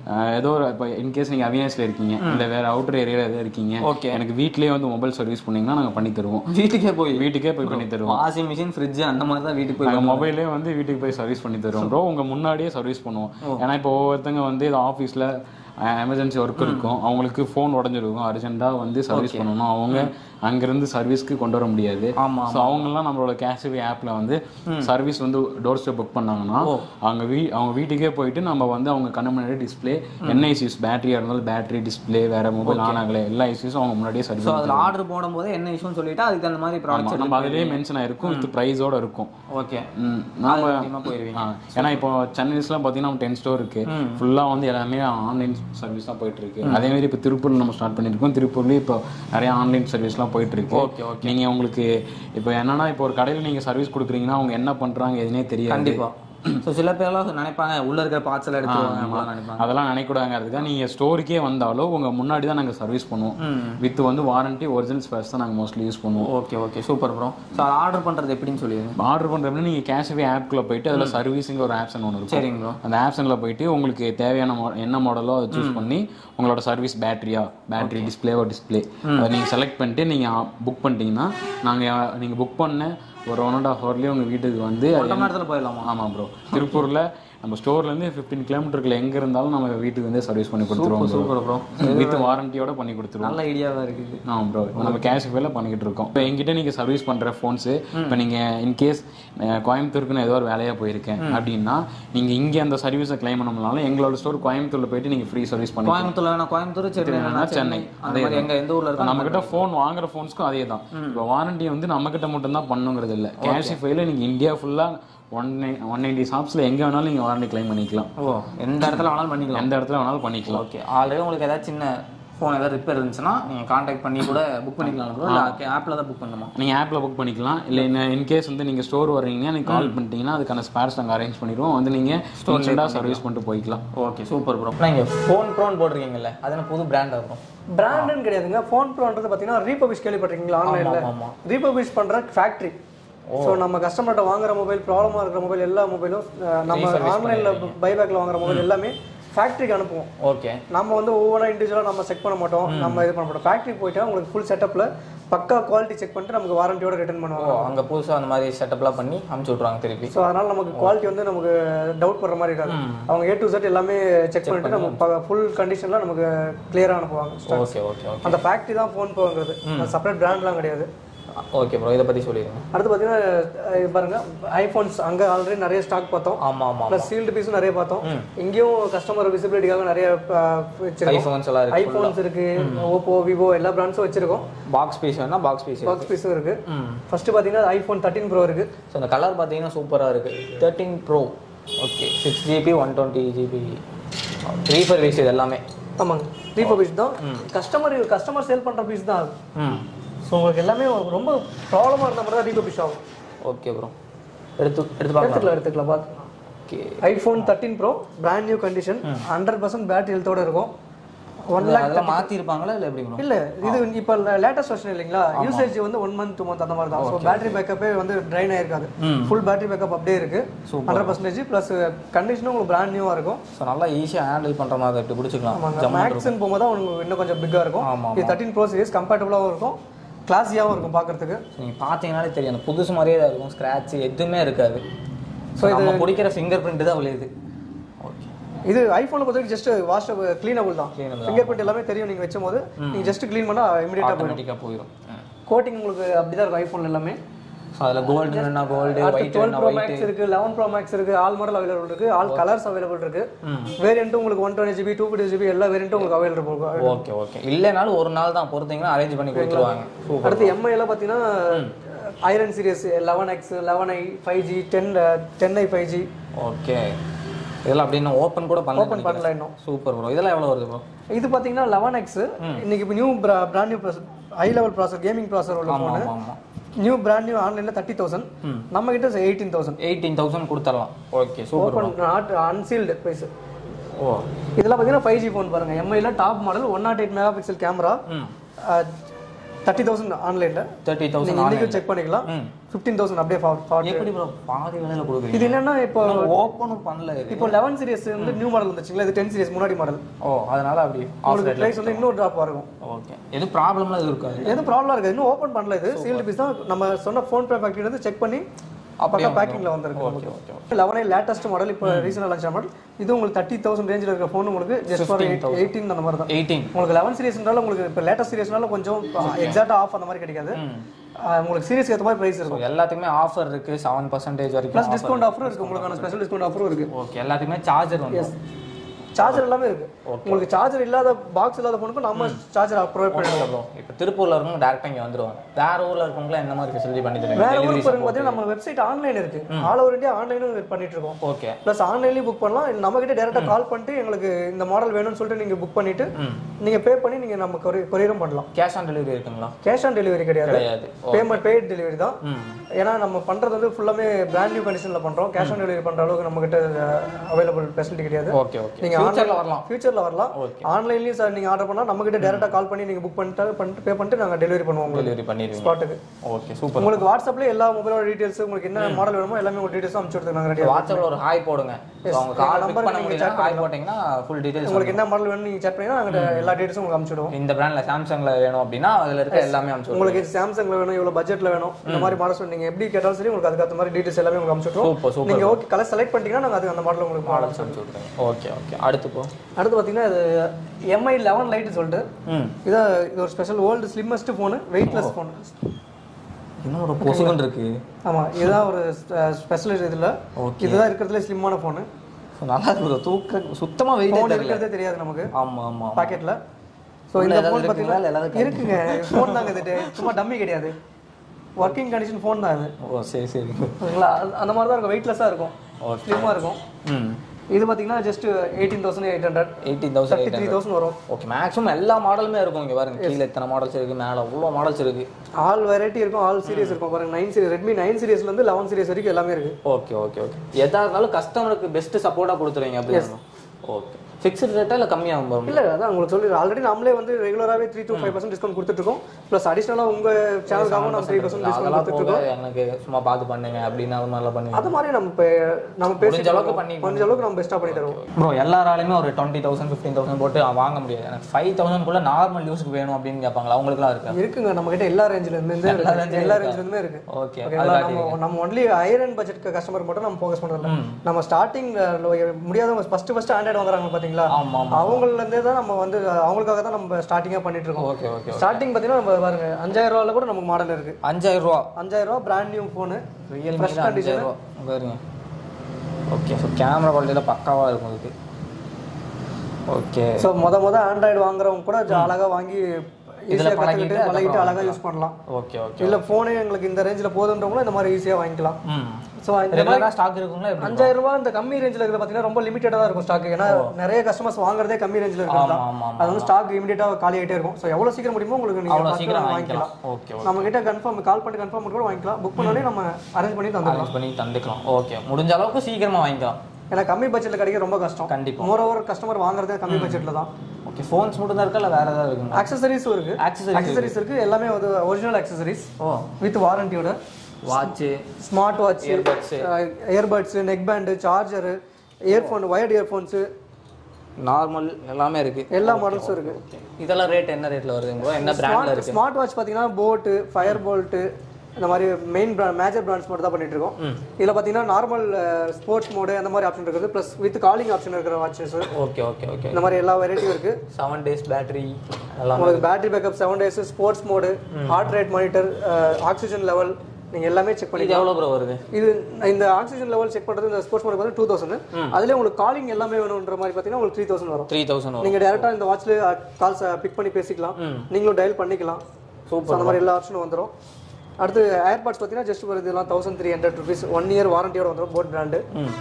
அஹ், ஏதோ ஒரு இப்போ இன்கேஸ் நீங்கள் அவினாஸில் இருக்கீங்க இல்லை வேற அவுட்டர் ஏரியாவில் எதாவது இருக்கீங்க Okay. எனக்கு வீட்லயே வந்து மொபைல் சர்வீஸ் பண்ணீங்கன்னா நாங்கள் பண்ணி தருவோம் வீட்டுக்கே போய் வீட்டுக்கே போய் பண்ணி தருவோம் வாஷிங் மிஷின் ஃப்ரிட்ஜ் அந்த மாதிரி தான் வீட்டுக்கு போய் நாங்கள் மொபைலே வந்து வீட்டுக்கு போய் சர்வீஸ் பண்ணி தருவோம் ப்ரோ உங்க முன்னாடியே சர்வீஸ் பண்ணுவோம் ஏன்னா இப்போ ஒவ்வொருத்தங்க வந்து இது ஆஃபீஸில் எமர்ஜென்சி ஒர்க் இருக்கும் அவங்களுக்கு ஃபோன் உடஞ்சிருக்கும் அர்ஜென்ட்டாக வந்து சர்வீஸ் பண்ணணும் அவங்க அங்கேருந்து சர்வீஸ்க்கு கொண்டு வர முடியாது ஆமா, ஸோ அவங்கெல்லாம் நம்மளோட கேஷ்வி ஆப்பில் வந்து சர்வீஸ் வந்து டோர் ஸ்டெப் புக் பண்ணாங்கன்னா அவங்க வீ அவங்க வீட்டுக்கே போயிட்டு நம்ம வந்து அவங்க கண்ணு முன்னாடி டிஸ்பிளே என்ன இஷ்யூஸ் பேட்டரியாக இருந்தாலும் பேட்டரி டிஸ்பிளே வேற மொபைல் ஆன் ஆகலை எல்லா இஷ்யூஸும் அவங்க முன்னாடியே சர்வீஸ் ஸோ அதில் ஆர்டர் போடும்போது என்ன இஷ்யூன்னு சொல்லிட்டு அதுக்கு அந்த மாதிரி ப்ராடக்ட்ஸ் நம்ம அதிலேயே மென்ஷன் ஆயிருக்கும் வித் ப்ரைஸோட இருக்கும் ஓகே ம், நாம அதிகமாக போயிருவீங்க ஆ, ஏன்னா இப்போ சென்னைஸ்லாம் பார்த்தீங்கன்னா டென் ஸ்டோர் இருக்கு ஃபுல்லாக வந்து எல்லாமே ஆன்லைன் சர்வீஸ் தான் போயிட்டு இருக்கு அதே மாதிரி இப்போ திருப்பூர்ல நம்ம ஸ்டார்ட் பண்ணியிருக்கோம் திருப்பூர்லேயும் இப்போ நிறைய ஆன்லைன் சர்வீஸ்லாம் போயிட்டு இருக்கு Okay, நீங்க உங்களுக்கு இப்போ என்னன்னா இப்போ ஒரு கடையில் நீங்க சர்வீஸ் கொடுக்குறீங்கன்னா அவங்க என்ன பண்றாங்க எதுனே தெரியாது கண்டிப்பா ஸோ சில பேர்லாம் நினைப்பாங்க உள்ள இருக்கிற பார்ட்ஸ் எல்லாம் எடுத்துருவாங்க அப்படிலாம் நினைப்பாங்க அதெல்லாம் நினைக்கூடாங்கிறதுக்காக நீங்க ஸ்டோருக்கே வந்தாலும் உங்க முன்னாடி தான் நாங்க சர்வீஸ் பண்ணுவோம் வித் வந்து வாரண்டி ஒரிஜினல் ஸ்பேர்ஸ் தான் நாங்க மோஸ்ட்லி யூஸ் பண்ணுவோம் okay okay super bro so அதை ஆர்டர் பண்ணுறது எப்படின்னு சொல்லிடுங்க ஆர்டர் பண்றப்ப நீங்க கேஷ்வே ஆப்குள்ள போயிட்டு அதுல சர்வீஸிங் ஒரு ஆப்ஷன் ஒன்று இருக்கும் சரிங்க ப்ரோ அந்த ஆப்ஷனில் போயிட்டு உங்களுக்கு தேவையான mo- என்ன மாடலோ அதை சூஸ் பண்ணி உங்களோட சர்வீஸ் பேட்டரியா பேட்டரி டிஸ்பிளேவோ டிஸ்பிளே அதை நீங்கள் செலக்ட் பண்ணிட்டு நீங்கள் புக் பண்ணிட்டீங்கன்னா நாங்கள் நீங்கள் புக் பண்ண ஒரு ஒன் அண்ட் ஹாஃப் ஹவர்லேயே உங்கள் வீட்டுக்கு வந்து ஒன்றரை மணி நேரத்தில் போயிடலாமா ஆமாம் ப்ரோ திருப்பூரில் நம்ம ஸ்டோர்லேருந்து ஃபிஃப்டீன் கிலோமீட்டருக்குள்ள எங்கே இருந்தாலும் நம்ம வீட்டுக்கு வந்து சர்வீஸ் பண்ணி கொடுத்துருவோம் சூப்பர் ப்ரோ வித் வாரண்டியோட பண்ணி கொடுத்துருவோம் நல்ல ஐடியாவாக இருக்குது ஆமாம் ப்ரோ நம்ம கேஷ் வேல பண்ணிக்கிட்டு இருக்கோம் இப்போ எங்கிட்ட நீங்கள் சர்வீஸ் பண்ணுற ஃபோன்ஸு இப்போ நீங்கள் இன்கேஸ் கோயம்புத்தூருக்கு நான் ஏதோ ஒரு வேலையாக போயிருக்கேன் அப்படின்னா நீங்கள் இங்கே அந்த சர்வீஸை கிளைம் பண்ணணும்னாலும் எங்களோட ஸ்டோர் கோயம்புத்தூரில் போயிட்டு நீங்கள் ஃப்ரீ சர்வீஸ் பண்ணி கோயம்புத்தூர்ல வேணா கோயம்புத்தூர் சென்னை வேணா வேணா சென்னை சென்னை. அந்த மாதிரி எங்க எந்த ஊர்ல இருக்கா நம்ம கிட்ட ஃபோன் வாங்குற ஃபோன்ஸ்க்கும் அதே தான் இப்போ வாரண்டி வந்து நம்ம கிட்ட மட்டும் தான் பண்ணுங்கிறது இல்லை கேஷிஃபைல நீங்கள் இந்தியா ஃபுல்லாக ஒன் ஒன் நைன்டி ஷாப்ஸில் எங்கே வேணாலும் நீங்கள் வாரண்டி கிளைம் பண்ணிக்கலாம் ஓ எந்த இடத்துல வேணாலும் பண்ணிக்கலாம் எந்த இடத்துல வேணாலும் பண்ணிக்கலாம் ஓகே ஆல்ரெடி உங்களுக்கு ஏதாவது சின்ன ஃபோன் ஏதாவது ரிப்பேர் இருந்துச்சுன்னா நீங்கள் காண்டாக்ட் பண்ணி கூட புக் பண்ணிக்கலாம் bro. இல்ல ஆப்பில் தான் புக் பண்ணணுமா நீங்கள் ஆப்பில் புக் பண்ணிக்கலாம் இல்லை இன்கேஸ் வந்து நீங்கள் ஸ்டோர் வர்றீங்க நீங்கள் கால் பண்ணிட்டீங்கன்னா அதுக்கான ஸ்பேர்ஸ் நாங்கள் அரேஞ்ச் பண்ணிடுவோம் வந்து நீங்கள் ஸ்டோர் சர்வீஸ் பண்ணிட்டு போய்க்கலாம் ஓகே சூப்பர் ப்ரோ நீங்கள் ஃபோன் ப்ரோன் போட்டிருக்கீங்கல்ல அது என்ன புது பிராண்ட் இருக்கும் பிராண்டுன்னு கிடையாதுங்க ஃபோன் ப்ரோன்றது பார்த்தீங்கன்னா ரீபபிஷ் கேள்விப்பட்டிருக்கீங்களா ஆன்லைனில் ஆமா. ரீபபிஷ் பண்ணுற ஃபேக்ட்ரி ஸோ நம்ம கஸ்டமர்கிட்ட வாங்குற மொபைல் ப்ராப்ளமாக இருக்கிற மொபைல் எல்லா மொபைலும் நம்ம ஆன்லைனில் பைபேக்கில் வாங்குற மொபைல் எல்லாமே ஃபேக்ட்ரிக்கு அனுப்புவோம் ஓகே நம்ம வந்து ஒவ்வொன்றா இண்டிவிஜுவலாக நம்ம செக் பண்ண மாட்டோம் நம்ம இது பண்ண மாட்டோம் ஃபேக்ட்ரி போயிட்டா உங்களுக்கு ஃபுல் செட்டப்பில் பக்கா குவாலிட்டி செக் பண்ணிட்டு நமக்கு வாரண்டியோட ரிட்டர்ன் ஓ பண்ணுவாங்க அங்கே புதுசாக அந்த மாதிரி செட்டப்லாம் பண்ணி அமுச்சு விட்ருவாங்க திருப்பி ஸோ அதனால நமக்கு குவாலிட்டி வந்து நமக்கு டவுட் படுற மாதிரி இருக்காது அவங்க ஏ டு செட் எல்லாமே செக் பண்ணிட்டு நம்ம ஃபுல் கண்டிஷனில் நமக்கு கிளியராக அனுப்புவாங்க ஓகே ஓகே ஓகே அந்த ஃபேக்ட்ரி தான் ஃபோன் போங்கிறது செப்பரேட் பிராண்ட்லாம் கிடையாது ஓகே ப்ரோ இதை பற்றி சொல்லிடுங்க அடுத்து பார்த்தீங்கன்னா அஹ் பாருங்க ஐஃபோன்ஸ் அங்கே ஆல்ரெடி நிறைய ஸ்டாக் பார்த்தோம் ஆமாம் ஆமாம் ப்ளஸ் சீல்டு பீஸும் நிறைய பார்த்தோம் இங்கேயும் கஸ்டமர் விசிபிலிட்டிக்காக நிறைய அஹ், வச்சிருக்கோம் ஐஃபோன்ஸ் எல்லாம் இருக்கு ஐஃபோன்ஸ் இருக்கு ஓப்போ விவோ எல்லா பிராண்ட்ஸும் வச்சிருக்கோம் பாக்ஸ் பீஸ் வேணா பாக்ஸ் பீஸ் பாக்ஸ் பீஸும் இருக்கு ஃபர்ஸ்ட் பார்த்தீங்கன்னா ஐஃபோன் தேர்ட்டின் ப்ரோ இருக்கு ஸோ அந்த கலர் பார்த்தீங்கன்னா சூப்பராக இருக்குது thirteen pro okay six GB one twenty GB refurb piece இது எல்லாமே ஆமாங்க ரீஃபோ பீஸ் தான் கஸ்டமர் கஸ்டமர் சேல் பண்ற பீஸ் தான் அது ம் ஸோ உங்களுக்கு எல்லாமே ரொம்ப ப்ராப்ளமாக இருந்தால் மட்டும் தான் ரீஃபோ பீஸ் ஆகும் ஓகே ப்ரோ எடுத்து எடுத்து பார்க்கலாம் எடுத்துக்கலாம் எடுத்துக்கலாம் பார்த்து okay iPhone thirteen pro brand new condition hundred percent battery ஹெல்த்தோட இருக்கும் ஒன் லேக் அதெல்லாம் மாற்றிருப்பாங்களா இல்லை எப்படி ப்ரோ இல்ல இது இப்போ லேட்டஸ்ட் வெர்ஷன் இல்லைங்களா யூசேஜ் வந்து ஒன் மந்த் டூ மந்த் அந்த மாதிரி தான் ஸோ பேட்டரி பேக்கப்பே வந்து ட்ரைன் ஆயிருக்காது ஃபுல் பேட்டரி பேக்கப் அப்படியே இருக்கு ஹண்ட்ரட் பர்சன்டேஜ் ப்ளஸ் கண்டிஷனும் உங்களுக்கு பிராண்ட் நியூவா இருக்கும் ஸோ நல்லா ஈஸியாக ஹேண்டில் பண்ணுற மாதிரி இப்படி பிடிச்சிக்கலாம் ஆமாங்க மேக்ஸ்ன்னு போகும்போது தான் உங்களுக்கு இன்னும் கொஞ்சம் பிக்கா இருக்கும் ஆமா, இது தேர்ட்டின் ப்ரோ சீரிஸ் கம்பேட்டபுளாகவும் இருக்கும் கிளாஸியாகவும் இருக்கும் பார்க்கறதுக்கு நீங்கள் பார்த்தீங்கனாலே தெரியும் அந்த புதுசு மாதிரியே தான் இருக்கும் ஸ்க்ராட்ச் எதுவுமே இருக்காது ஸோ நம்ம பிடிக்கிற ஃபிங்கர் பிரிண்ட் தான் விளையுது ஓகே இது ஐஃபோனை பொறுத்த வரைக்கும் ஜஸ்ட் வாஷ் கிளீனபிள் தான் ஃபிங்கர் பிரிண்ட் எல்லாமே தெரியும் நீங்க வச்சும் போது நீங்க ஜஸ்ட் க்ளீன் பண்ணா இமீடியட்டா போயிடும் ஆட்டோமேட்டிக்காக போயிடும் கோட்டிங் உங்களுக்கு அப்படிதான் இருக்கும் ஐஃபோன் எல்லாமே ஸோ அதில் கோல்டு என்ன கோல்டு அடுத்து ஒயிட் டுவெல் என்ன ப்ரோ ஒயிட் மேக்ஸ் இருக்கு லெவன் ப்ரோ மேக்ஸ் இருக்கு ஆல் மாடல் அவைலபிள் இருக்கு ஆல் கலர்ஸ் அவைலபிள் இருக்கு வேரியண்ட்டும் உங்களுக்கு one twenty GB two fifty GB எல்லா வேரியண்ட்டும் உங்களுக்கு அவைலபிள் இருக்கும் ஓகே ஓகே இல்லைனாலும் ஒரு நாள் தான் பொறுத்தீங்கன்னா அரேஞ்ச் பண்ணி கொடுத்துருவாங்க சூப்பர் அடுத்து எம்ஐ எல்லாம் பார்த்தீங்கன்னா ஐரன் series eleven X eleven i five G ten ten i five G open இதெல்லாம் அப்படின்னு ஓப்பன் கூட பண்ணல ஓப்பன் பண்ணல இன்னும் சூப்பர் ப்ரோ இதெல்லாம் எவ்வளோ வருது ப்ரோ இது பார்த்தீங்கன்னா லெவன் எக்ஸ் இன்னைக்கு இப்போ new brand new high level processor gaming processor உள்ள ஃபோனு ஆமாம் ஆமாம் நியூ பிராண்ட் நியூ ஆன்லைனில் தேர்ட்டி தௌசண்ட் நம்ம கிட்ட எயிட்டீன் தௌசண்ட் எயிட்டீன் தௌசண்ட் கொடுத்துடலாம் okay super open not unsealed price ஓ இதெல்லாம் பார்த்தீங்கன்னா ஃபைவ் ஜி ஃபோன் பாருங்க எம்ஐல top model one nought eight mega pixel camera thirty thousand ஆன்லைனில் தேர்ட்டி நீங்கள் தௌசண்ட் இன்றைக்கும் செக் பண்ணிக்கலாம் ஃபிஃப்டீன் தௌசண்ட் அப்படியே ஃபார்ட்டி எப்படி ப்ரோ பாதி விலையில கொடுக்குறீங்க இது என்னன்னா இப்போ ஓப்பனும் பண்ணல இது இப்போ லெவன் சீரிஸ் வந்து நியூ மாடல் வந்துச்சுங்களா இது டென் சீரிஸ் முன்னாடி மாடல் ஓ அதனால அப்படி ஆஃப் உங்களுக்கு ப்ரைஸ் வந்து இன்னொரு ட்ராப் ஆகும் ஓகே எதுவும் ப்ராப்ளம்லாம் எதுவும் இருக்காது எதுவும் ப்ராப்ளம் இருக்காது இன்னும் ஓப்பன் பண்ணல இது சீல்டு பீஸ் தான் நம்ம சொன்ன ஃபோன் பே ஃபேக்டரி வந்து செக் பண்ணி பக்கா பேக்கிங்ல வந்திருக்கு ஓகே ஓகே லெவனே லேட்டஸ்ட் மாடல் இப்போ ரீசெண்டாக லான்ச் மாடல் இது உங்களுக்கு தேர்ட்டி தௌசண்ட் ரேஞ்சில் இருக்கிற ஃபோன் உங்களுக்கு ஜஸ்ட் ஃபார் எயிட்டீன் அந்த மாதிரி தான் எயிட்டீன் உங்களுக்கு லெவன் சீரிஸ்னால உங்களுக்கு இப்போ லேட்டஸ்ட் சீரிஸ்னால கொஞ்சம் எக்ஸாக்டாக ஆஃப் அந்த மாதிரி கிடைக்காது ஆஹ் உங்களுக்கு சீரிஸ்க்கு ஏற்ற மாதிரி ப்ரைஸ் இருக்கும் எல்லாத்துக்குமே ஆஃபர் இருக்கு செவன் பர்சன்டேஜ் வரைக்கும் ப்ளஸ் டிஸ்கவுண்ட் ஆஃபரும் இருக்கு உங்களுக்கான ஸ்பெஷல் டிஸ்கவுண்ட் ஆஃபரும் இருக்கு ஓகே எல்லாத்துக்குமே சார்ஜர் வந்து சார்ஜர் எல்லாமே இருக்கு உங்களுக்கு சார்ஜர் இல்லாத பாக்ஸ் இல்லாத ஃபோனுக்கு நம்ம சார்ஜர் ப்ரொவைட் பண்ணிடுவோம் ப்ரோ இப்போ திருப்பூர்ல இருக்கவங்க டேரக்டா இங்க வந்துருவாங்க வேற ஊர்ல இருக்கவங்களாம் என்ன மாதிரி ஃபெசிலிட்டி பண்ணி தருவீங்க வேற ஊருக்கு பாருங்க பார்த்தீங்கன்னா நம்ம வெப்சைட் ஆன்லைன் இருக்கு ஆல் ஓவர் இந்தியா ஆன்லைனும் பண்ணிட்டு இருக்கோம் ஓகே ப்ளஸ் ஆன்லைன்லயும் புக் பண்ணலாம் இல்ல நம்ம கிட்ட டேரக்டா கால் பண்ணிட்டு எங்களுக்கு இந்த மாடல் வேணும்னு சொல்லிட்டு நீங்க புக் பண்ணிட்டு நீங்க பே பண்ணி நீங்க நம்ம கொரியரும் பண்ணலாம் கேஷ் ஆன் டெலிவரி இருக்குங்களா கேஷ் ஆன் டெலிவரி கிடையாது கிடையாது பேமெண்ட் பெய்ட் டெலிவரி தான் ஏன்னா நம்ம பண்றது வந்து ஃபுல்லாமே பிராண்ட் நியூ கண்டிஷன்ல பண்றோம் கேஷ் ஆன் டெலிவரி பண்ற அளவுக்கு நம்ம கிட்ட அவைலபிள் ஃபெசிலிட்டி கிடையாது ஓகே ஓகே நீங்க ஃபியூச்சர்ல வரலாம் ஃபியூச்சர்ல வரலாம் ஆன்லைன்லயும் சார் நீங்க ஆர்டர் பண்ணா நம்ம கிட்ட டேரக்டா கால் பண்ணி நீங்க புக் பண்ணிட்டு பண்ணிட்டு பே பண்ணிட்டு நாங்க டெலிவரி பண்ணுவோம் உங்களுக்கு டெலிவரி பண்ணிடுவீங்க ஸ்பாட்டுக்கு ஓகே சூப்பர் உங்களுக்கு வாட்ஸ்அப்ல எல்லா மொபைலோட டீடைல்ஸ் உங்களுக்கு என்ன மாடல் வேணுமோ எல்லாமே உங்க டீடைல்ஸ் அனுப்பிச்சு கொடுத்து நாங்க ரெடியா வாட்ஸ்அப்ல ஒரு ஹாய் போடுங்க So, அவங்க கால் பிக் பண்ண முடியல ஹாய் போட்டீங்கன்னா ஃபுல் டீடைல்ஸ் உங்களுக்கு என்ன மாடல் வேணும் நீங்க செக் பண்ணீங்கன்னா நாங்க எல்லா டீடைல்ஸும் உங்களுக்கு அனுப்பிச்சுடுவோம் இந்த பிராண்ட்ல சாம்சங்ல வேணும் அப்படின்னா அதுல இருக்க எல்லாமே அனுப்பிச்சு உங்களுக்கு சாம்சங்ல வேணும் இவ்வளவு பட்ஜெட்ல வேணும் இந்த மாதிரி மாடல்ஸ் நீங்க எப்படி கேட்டாலும் சரி உங்களுக்கு அதுக்கு மாதிரி டீடைல்ஸ் எல்லாமே உங்களுக்கு அனுப்பிச்சுடுவோம் சூப்பர் சூப்பர் நீங்க ஓகே கலர் செலக்ட் பண்ணிட்டீங்கன்னா நாங்க அதுக்கு அந்த மாடல் உங்களுக்கு மாடல் அனுப்பிச்சு விட்ருங்க ஓகே ஓகே அடுத்து போ அடுத்து பாத்தீங்கன்னா இது எம்ஐ லெவன் லைட் சொல்லிட்டு ம் இதான் இது ஒரு special world slimmest phone weightless phone இன்னும் ஒரு பொசுகன் இருக்கு ஆமா இதுதான் ஒரு ஸ்பெஷல் இதுல Okay. இதுதான் இருக்கிறதுல ஸ்லிம்மான ஃபோனு So, நல்லா இருக்கு bro. தூக்க சுத்தமா வெயிட் ஃபோன் தெரியல இருக்கிறதே தெரியாது நமக்கு ஆமா ஆமா பாக்கெட்ல ஸோ உள்ள இந்த ஏதாவது ஃபோன் இருக்குங்களா? இல்ல பார்த்தீங்கன்னா ஏதாவது இருக்குங்க ஃபோன் தாங்க இது சும்மா டம்மி கிடையாது ஒர்க்கிங் கண்டிஷன் ஃபோன் தான் இது ஓ சரி சரி ஓகேங்களா அது- அந்த மாதிரி தான் இருக்கும் வெயிட்லெஸ்ஸாக இருக்கும் ஸ்லிம்மாக இருக்கும் ம் இது பார்த்தீங்கன்னா just eighteen thousand eight hundred eighteen thousand thirty three thousand வரும் ஓகே மேக்ஸிமம் எல்லா மாடலுமே இருக்கும் இங்க பாருங்க கீழே இத்தனை மாடல்ஸ் இருக்கு மேல அவ்வளோ மாடல்ஸ் இருக்கு ஆல் வெரைட்டி இருக்கும் ஆல் சீரிஸ் இருக்கும் பாருங்க நைன் சீரிஸ் ரெட்மி நைன் சீரிஸ்லேருந்து லெவன் சீரிஸ் வரைக்கும் எல்லாமே இருக்கு ஓகே ஓகே ஓகே எதா இருந்தாலும் கஸ்டமருக்கு பெஸ்ட் சப்போர்ட்டா கொடுத்துருவீங்க அப்படின்னு ஓகே ஃபிக்ஸ்டு ரேட்டா இல்லை கம்மியாகும் வரும் இல்ல அதான் உங்களுக்கு சொல்லி ஆல்ரெடி நம்மளே வந்து ரெகுலராகவே three to five percent discount கொடுத்துட்ருக்கோம் ப்ளஸ் அடிஷனலாக உங்க சேனலுக்காக நம்ம த்ரீ பர்சன்ட் டிஸ்கவுண்ட் அதெல்லாம் கொடுத்துட்ருக்கோம் போக எனக்கு சும்மா பார்த்து பண்ணுங்க அப்படின்னு அது மாதிரிலாம் பண்ணுங்க அது மாதிரி நம்ம இப்போ நம்ம பேசி முடிஞ்ச அளவுக்கு பண்ணி முடிஞ்ச அளவுக்கு நம்ம பெஸ்ட்டாக பண்ணி தருவோம் ப்ரோ எல்லாராலையுமே ஒரு டுவெண்ட்டி தௌசண்ட் ஃபிஃப்டீன் தௌசண்ட் போட்டு வாங்க முடியாது எனக்கு ஃபைவ் தௌசண்ட்குள்ள நார்மல் யூஸ்க்கு வேணும் அப்படின்னு கேட்பாங்களா அவங்களுக்குலாம் இருக்கா இருக்குங்க நம்ம கிட்ட எல்லா ரேஞ்சில இருந்து எல்லா range எல்லா ரேஞ்சில இருந்துமே இருக்கு ஓகே ஓகேங்களா நம்ம நம்ம only higher and budget customer மட்டும் நம்ம ஃபோக்கஸ் பண்றதில்ல நம்ம ஸ்டார்டிங் முடியாதவங்க ஃபர்ஸ்ட் ஃபர்ஸ்ட் ஆண்ட்ராய்டு வாங்குறாங்க பாத்தீங்களா ஆமா ஆமா அவங்கள இருந்தே தான் நம்ம வந்து அவங்களுக்காக தான் நம்ம ஸ்டார்டிங்கா பண்ணிட்டு இருக்கோம் ஓகே ஓகே ஸ்டார்டிங் பாத்தீங்கன்னா நம்ம பாருங்க அஞ்சாயிரம் ரூபாயில கூட நமக்கு மாடல் இருக்கு அஞ்சாயிரம் ரூபா அஞ்சாயிரம் ரூபா brand new phone Realme Fresh condition. அஞ்சாயிரம் ரூபா பாருங்க ஓகே ஸோ கேமரா குவாலிட்டியில் பக்காவாக இருக்கும் இதுக்கு ஓகே ஸோ முத முத ஆண்ட்ராய்டு வாங்குறவங்க கூட ஜா- அழகா வாங்கி ஈஸியாக பழகிட்டு பழகிட்டு பழகிட்டு அழகா யூஸ் பண்ணலாம் ஓகே ஓகே இல்ல போனே எங்களுக்கு இந்த ரேஞ்சில் போதுன்றவங்களும் இந்த மாதிரி ஈஸியா வாங்கிக்கலாம் ம் ஸோ இந்த ரெகுலராக ஸ்டாக் இருக்குங்களா எப்படி அஞ்சாயிரம் ரூபாய் இந்த கம்மி ரேஞ்சில் இருக்கிறது பார்த்தீங்கன்னா ரொம்ப லிமிட்டடாக தான் இருக்கும் ஸ்டாக் ஏன்னா நிறைய கஸ்டமர்ஸ் வாங்குறதே கம்மி ரேஞ்சில் இருக்கிறது தான் ஆமா, ஆமா, அது வந்து ஸ்டாக் இமீடியட்டாக காலி ஆகிட்டே இருக்கும் ஸோ எவ்வளோ சீக்கிரம் முடியுமோ உங்களுக்கு நீங்கள் அவ்வளோ பார்த்து சீக்கிரம் வாங்கிக்கலாம் வாங்கிக்கலாம் ஓகே நம்ம கிட்ட கன்ஃபார்ம் கால் பண்ணி கன்ஃபார்ம் கூட வாங்கிக்கலாம் புக் பண்ணாலே நம்ம அரேஞ்ச் பண்ணி தந்துடலாம் அரேஞ்ச் பண்ணி தந்துக்கலாம் ஓகே முடிஞ்ச அளவுக்கு சீக்கிரமா வாங்கிக்கலாம் ஏன்னா கம்மி பட்ஜெட்டில் கிடைக்க ரொம்ப கஷ்டம் கண்டிப்பா மோர் ஓவர் கஸ்டமர் வாங்குறதே கம்மி பட்ஜெட்டில் தான் ஓகே ஃபோன்ஸ் மட்டும் தான் இருக்கா இல்லை வேற ஏதாவது இருக்குங்களா அக்சசரிஸும் இருக்கு Accessories அக்சசரிஸ் இருக்கு எல்லாமே வந்து ஒரிஜினல் அக்சசரிஸ் ஓ வித் வாரண்டியோட watch smart watch Earbuds. Earbuds neck band charger earphone wired earphones normal எல்லாமே இருக்கு எல்லா மாடல்ஸும் இருக்கு இதெல்லாம் ரேட் என்ன ரேட்ல வருது ப்ரோ என்ன பிராண்ட்ல இருக்கு ஸ்மார்ட் வாட்ச் பார்த்தீங்கன்னா போட்டு ஃபயர் போல்ட்டு இந்த மாதிரி மெயின் பிராண்ட் மேஜர் பிராண்ட்ஸ் மட்டும் தான் பண்ணிட்டு இருக்கோம் இதில் பார்த்தீங்கன்னா நார்மல் ஸ்போர்ட்ஸ் மோடு அந்த மாதிரி ஆப்ஷன் இருக்குது ப்ளஸ் வித் காலிங் ஆப்ஷன் இருக்கிற வாட்சஸ் ஓகே ஓகே ஓகே இந்த மாதிரி எல்லா வெரைட்டியும் இருக்கு செவன் டேஸ் பேட்டரி எல்லாம் உங்களுக்கு battery backup seven days sports mode heart rate monitor oxygen level நீங்க எல்லாமே செக் பண்ணி இது எவ்வளோ ப்ரோ வருது இது இந்த ஆக்சிஜன் லெவல் செக் பண்றது இந்த ஸ்போர்ட்ஸ் மோடு வந்து டூ தௌசண்ட் அதுலேயே உங்களுக்கு காலிங் எல்லாமே வேணுன்ற மாதிரி பார்த்தீங்கன்னா உங்களுக்கு த்ரீ தௌசண்ட் வரும் த்ரீ தௌசண்ட் வரும் நீங்க டேரக்டா இந்த வாட்ச்ல கால்ஸ் பிக் பண்ணி பேசிக்கலாம் நீங்களும் டயல் பண்ணிக்கலாம் Super. அந்த மாதிரி எல்லா ஆப்ஷனும் வந்துரும் அடுத்து ஏர்பாட்ஸ் பார்த்தீங்கன்னா ஜஸ்ட் ஒரு இதெல்லாம் thousand three hundred rupees one year வாரண்டியோட வந்துடும் போட் பிராண்டு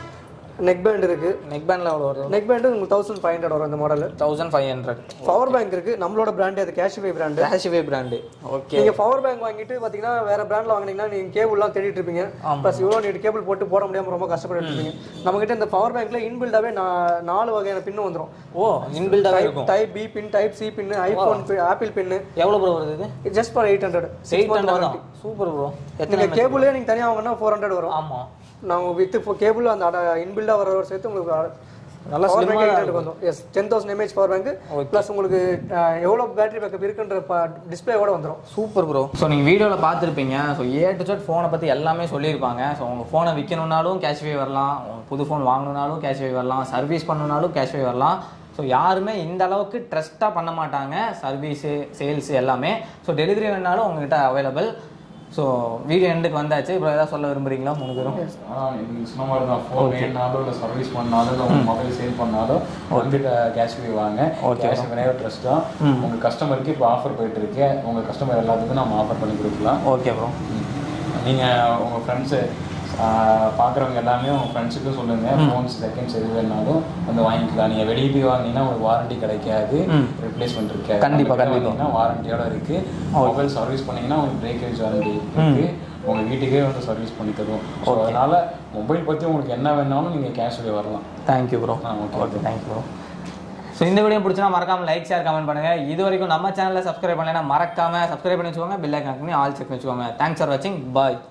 நெக் பேண்ட் இருக்கு நெக் பேண்டில் எவ்வளோ வருது நெக் பேண்ட் உங்களுக்கு தௌசண்ட் ஃபைவ் ஹண்ட்ரட் வரும் இந்த model thousand five hundred power bank இருக்கு நம்மளோட பிராண்டே அது Cashway brand Cashway brand okay நீங்க பவர் பேங்க் வாங்கிட்டு பாத்தீங்கன்னா வேற பிராண்ட்ல வாங்குனீங்கன்னா நீங்க கேபிள்லாம் தேடிட்டு இருப்பீங்க ப்ளஸ் இவ்வளோ நீட் கேபிள் போட்டு போட முடியாம ரொம்ப கஷ்டப்பட்டு இருப்பீங்க நம்ம கிட்ட இந்த பவர் பேங்க்ல இன்பில்டாவே நாலு வகையான பின்னு வந்துரும் ஓ இன்பில்டாகவே இருக்கும் type B pin type C pin iPhone Apple pin எவ்வளோ ப்ரோ வருது இது just for eight hundred eight hundred தான் சூப்பர் ப்ரோ எத்தனை நீங்க கேபிளே நீங்க தனியா வாங்கினா ஃபோர் ஹண்ட்ரட் வரும் ஆமாம் நாங்க வித் கேபிள் அந்த இன்பில்டா வர சேர்த்து உங்களுக்கு நல்லா பவர் slim-ஆ பேங்க் எயிட் வந்துடும் எஸ் ten thousand mAh power bank plus உங்களுக்கு அஹ், எவ்வளவு பேட்டரி பேக்கப் இருக்குன்ற டிஸ்பிளேவோட வந்துடும் சூப்பர் ப்ரோ ஸோ நீங்கள் வீடியோவில் பார்த்துருப்பீங்க ஸோ ஏ டு செட் ஃபோனை பற்றி எல்லாமே சொல்லியிருப்பாங்க ஸோ உங்கள் ஃபோனை விற்கணுன்னாலும் கேஷ்வே வரலாம் உங்க புது ஃபோன் வாங்கணுனாலும் கேஷ்வே வரலாம் சர்வீஸ் பண்ணணுனாலும் கேஷ்வே வரலாம் ஸோ யாருமே இந்த அளவுக்கு ட்ரஸ்ட்டாக பண்ண மாட்டாங்க சர்வீஸு சேல்ஸ் எல்லாமே ஸோ டெலிவரி வேணாலும் உங்ககிட்ட அவைலபிள் ஸோ வீடியோ எண்டுக்கு வந்தாச்சு இப்போ ஏதாவது சொல்ல விரும்புறீங்களா மூணு பேரும் ஆனா நீங்க சொன்ன மாதிரி தான் ஃபோன் வேணாலும் இல்லை சர்வீஸ் பண்ணாலும் இல்லை உங்க மொபைல் சேல் பண்ணாலும் வந்து கேஷ் பே வாங்க கேஷ் பேனே ட்ரஸ்ட் தான் உங்க கஸ்டமருக்கு இப்போ ஆஃபர் போயிட்டு இருக்கு உங்க கஸ்டமர் எல்லாத்துக்கும் நம்ம ஆஃபர் பண்ணி கொடுக்கலாம் ஓகே ப்ரோ நீங்க உங்க ஃப்ரெண்ட்ஸு பார்க்குறவங்க எல்லாமே உங்க ஃப்ரெண்ட்ஸுக்கும் சொல்லுங்க ஃபோன்ஸ் செகண்ட்ஸ் எது வேணாலும் வந்து வாங்கிக்கலாம் நீங்க வெளியே போய் வாங்கினீங்கன்னா உங்களுக்கு வாரண்டி கிடைக்காது ரிப்ளேஸ்மெண்ட் இருக்காது கண்டிப்பா, நம்ம கிட்ட கண்டிப்பா. வாங்கினீங்கன்னா வாரண்டியோட இருக்கு மொபைல் சர்வீஸ் பண்ணீங்கன்னா உங்களுக்கு பிரேக்கேஜ் வாரண்டி இருக்கு உங்க வீட்டுக்கே வந்து சர்வீஸ் பண்ணி தருவோம் ஸோ அதனால மொபைல் பத்தி உங்களுக்கு என்ன வேணாலும் நீங்க கேஷ்லேயே வரலாம் தேங்க்யூ ப்ரோ ஆ, okay. Okay thank you bro so இந்த வீடியோ பிடிச்சினா மறக்காம லைக் ஷேர் கமெண்ட் பண்ணுங்க இது வரைக்கும் நம்ம சேனலை சப்ஸ்கிரைப் பண்ணலைன்னா மறக்காம சப்ஸ்கிரைப் பண்ணி வச்சுக்கோங்க பில் ஐக்கான் பண்ணி ஆல் செக் பண்ணி வச்சுக்கோங்க தேங்க்ஸ் ஃபார் வாட்சிங் பாய்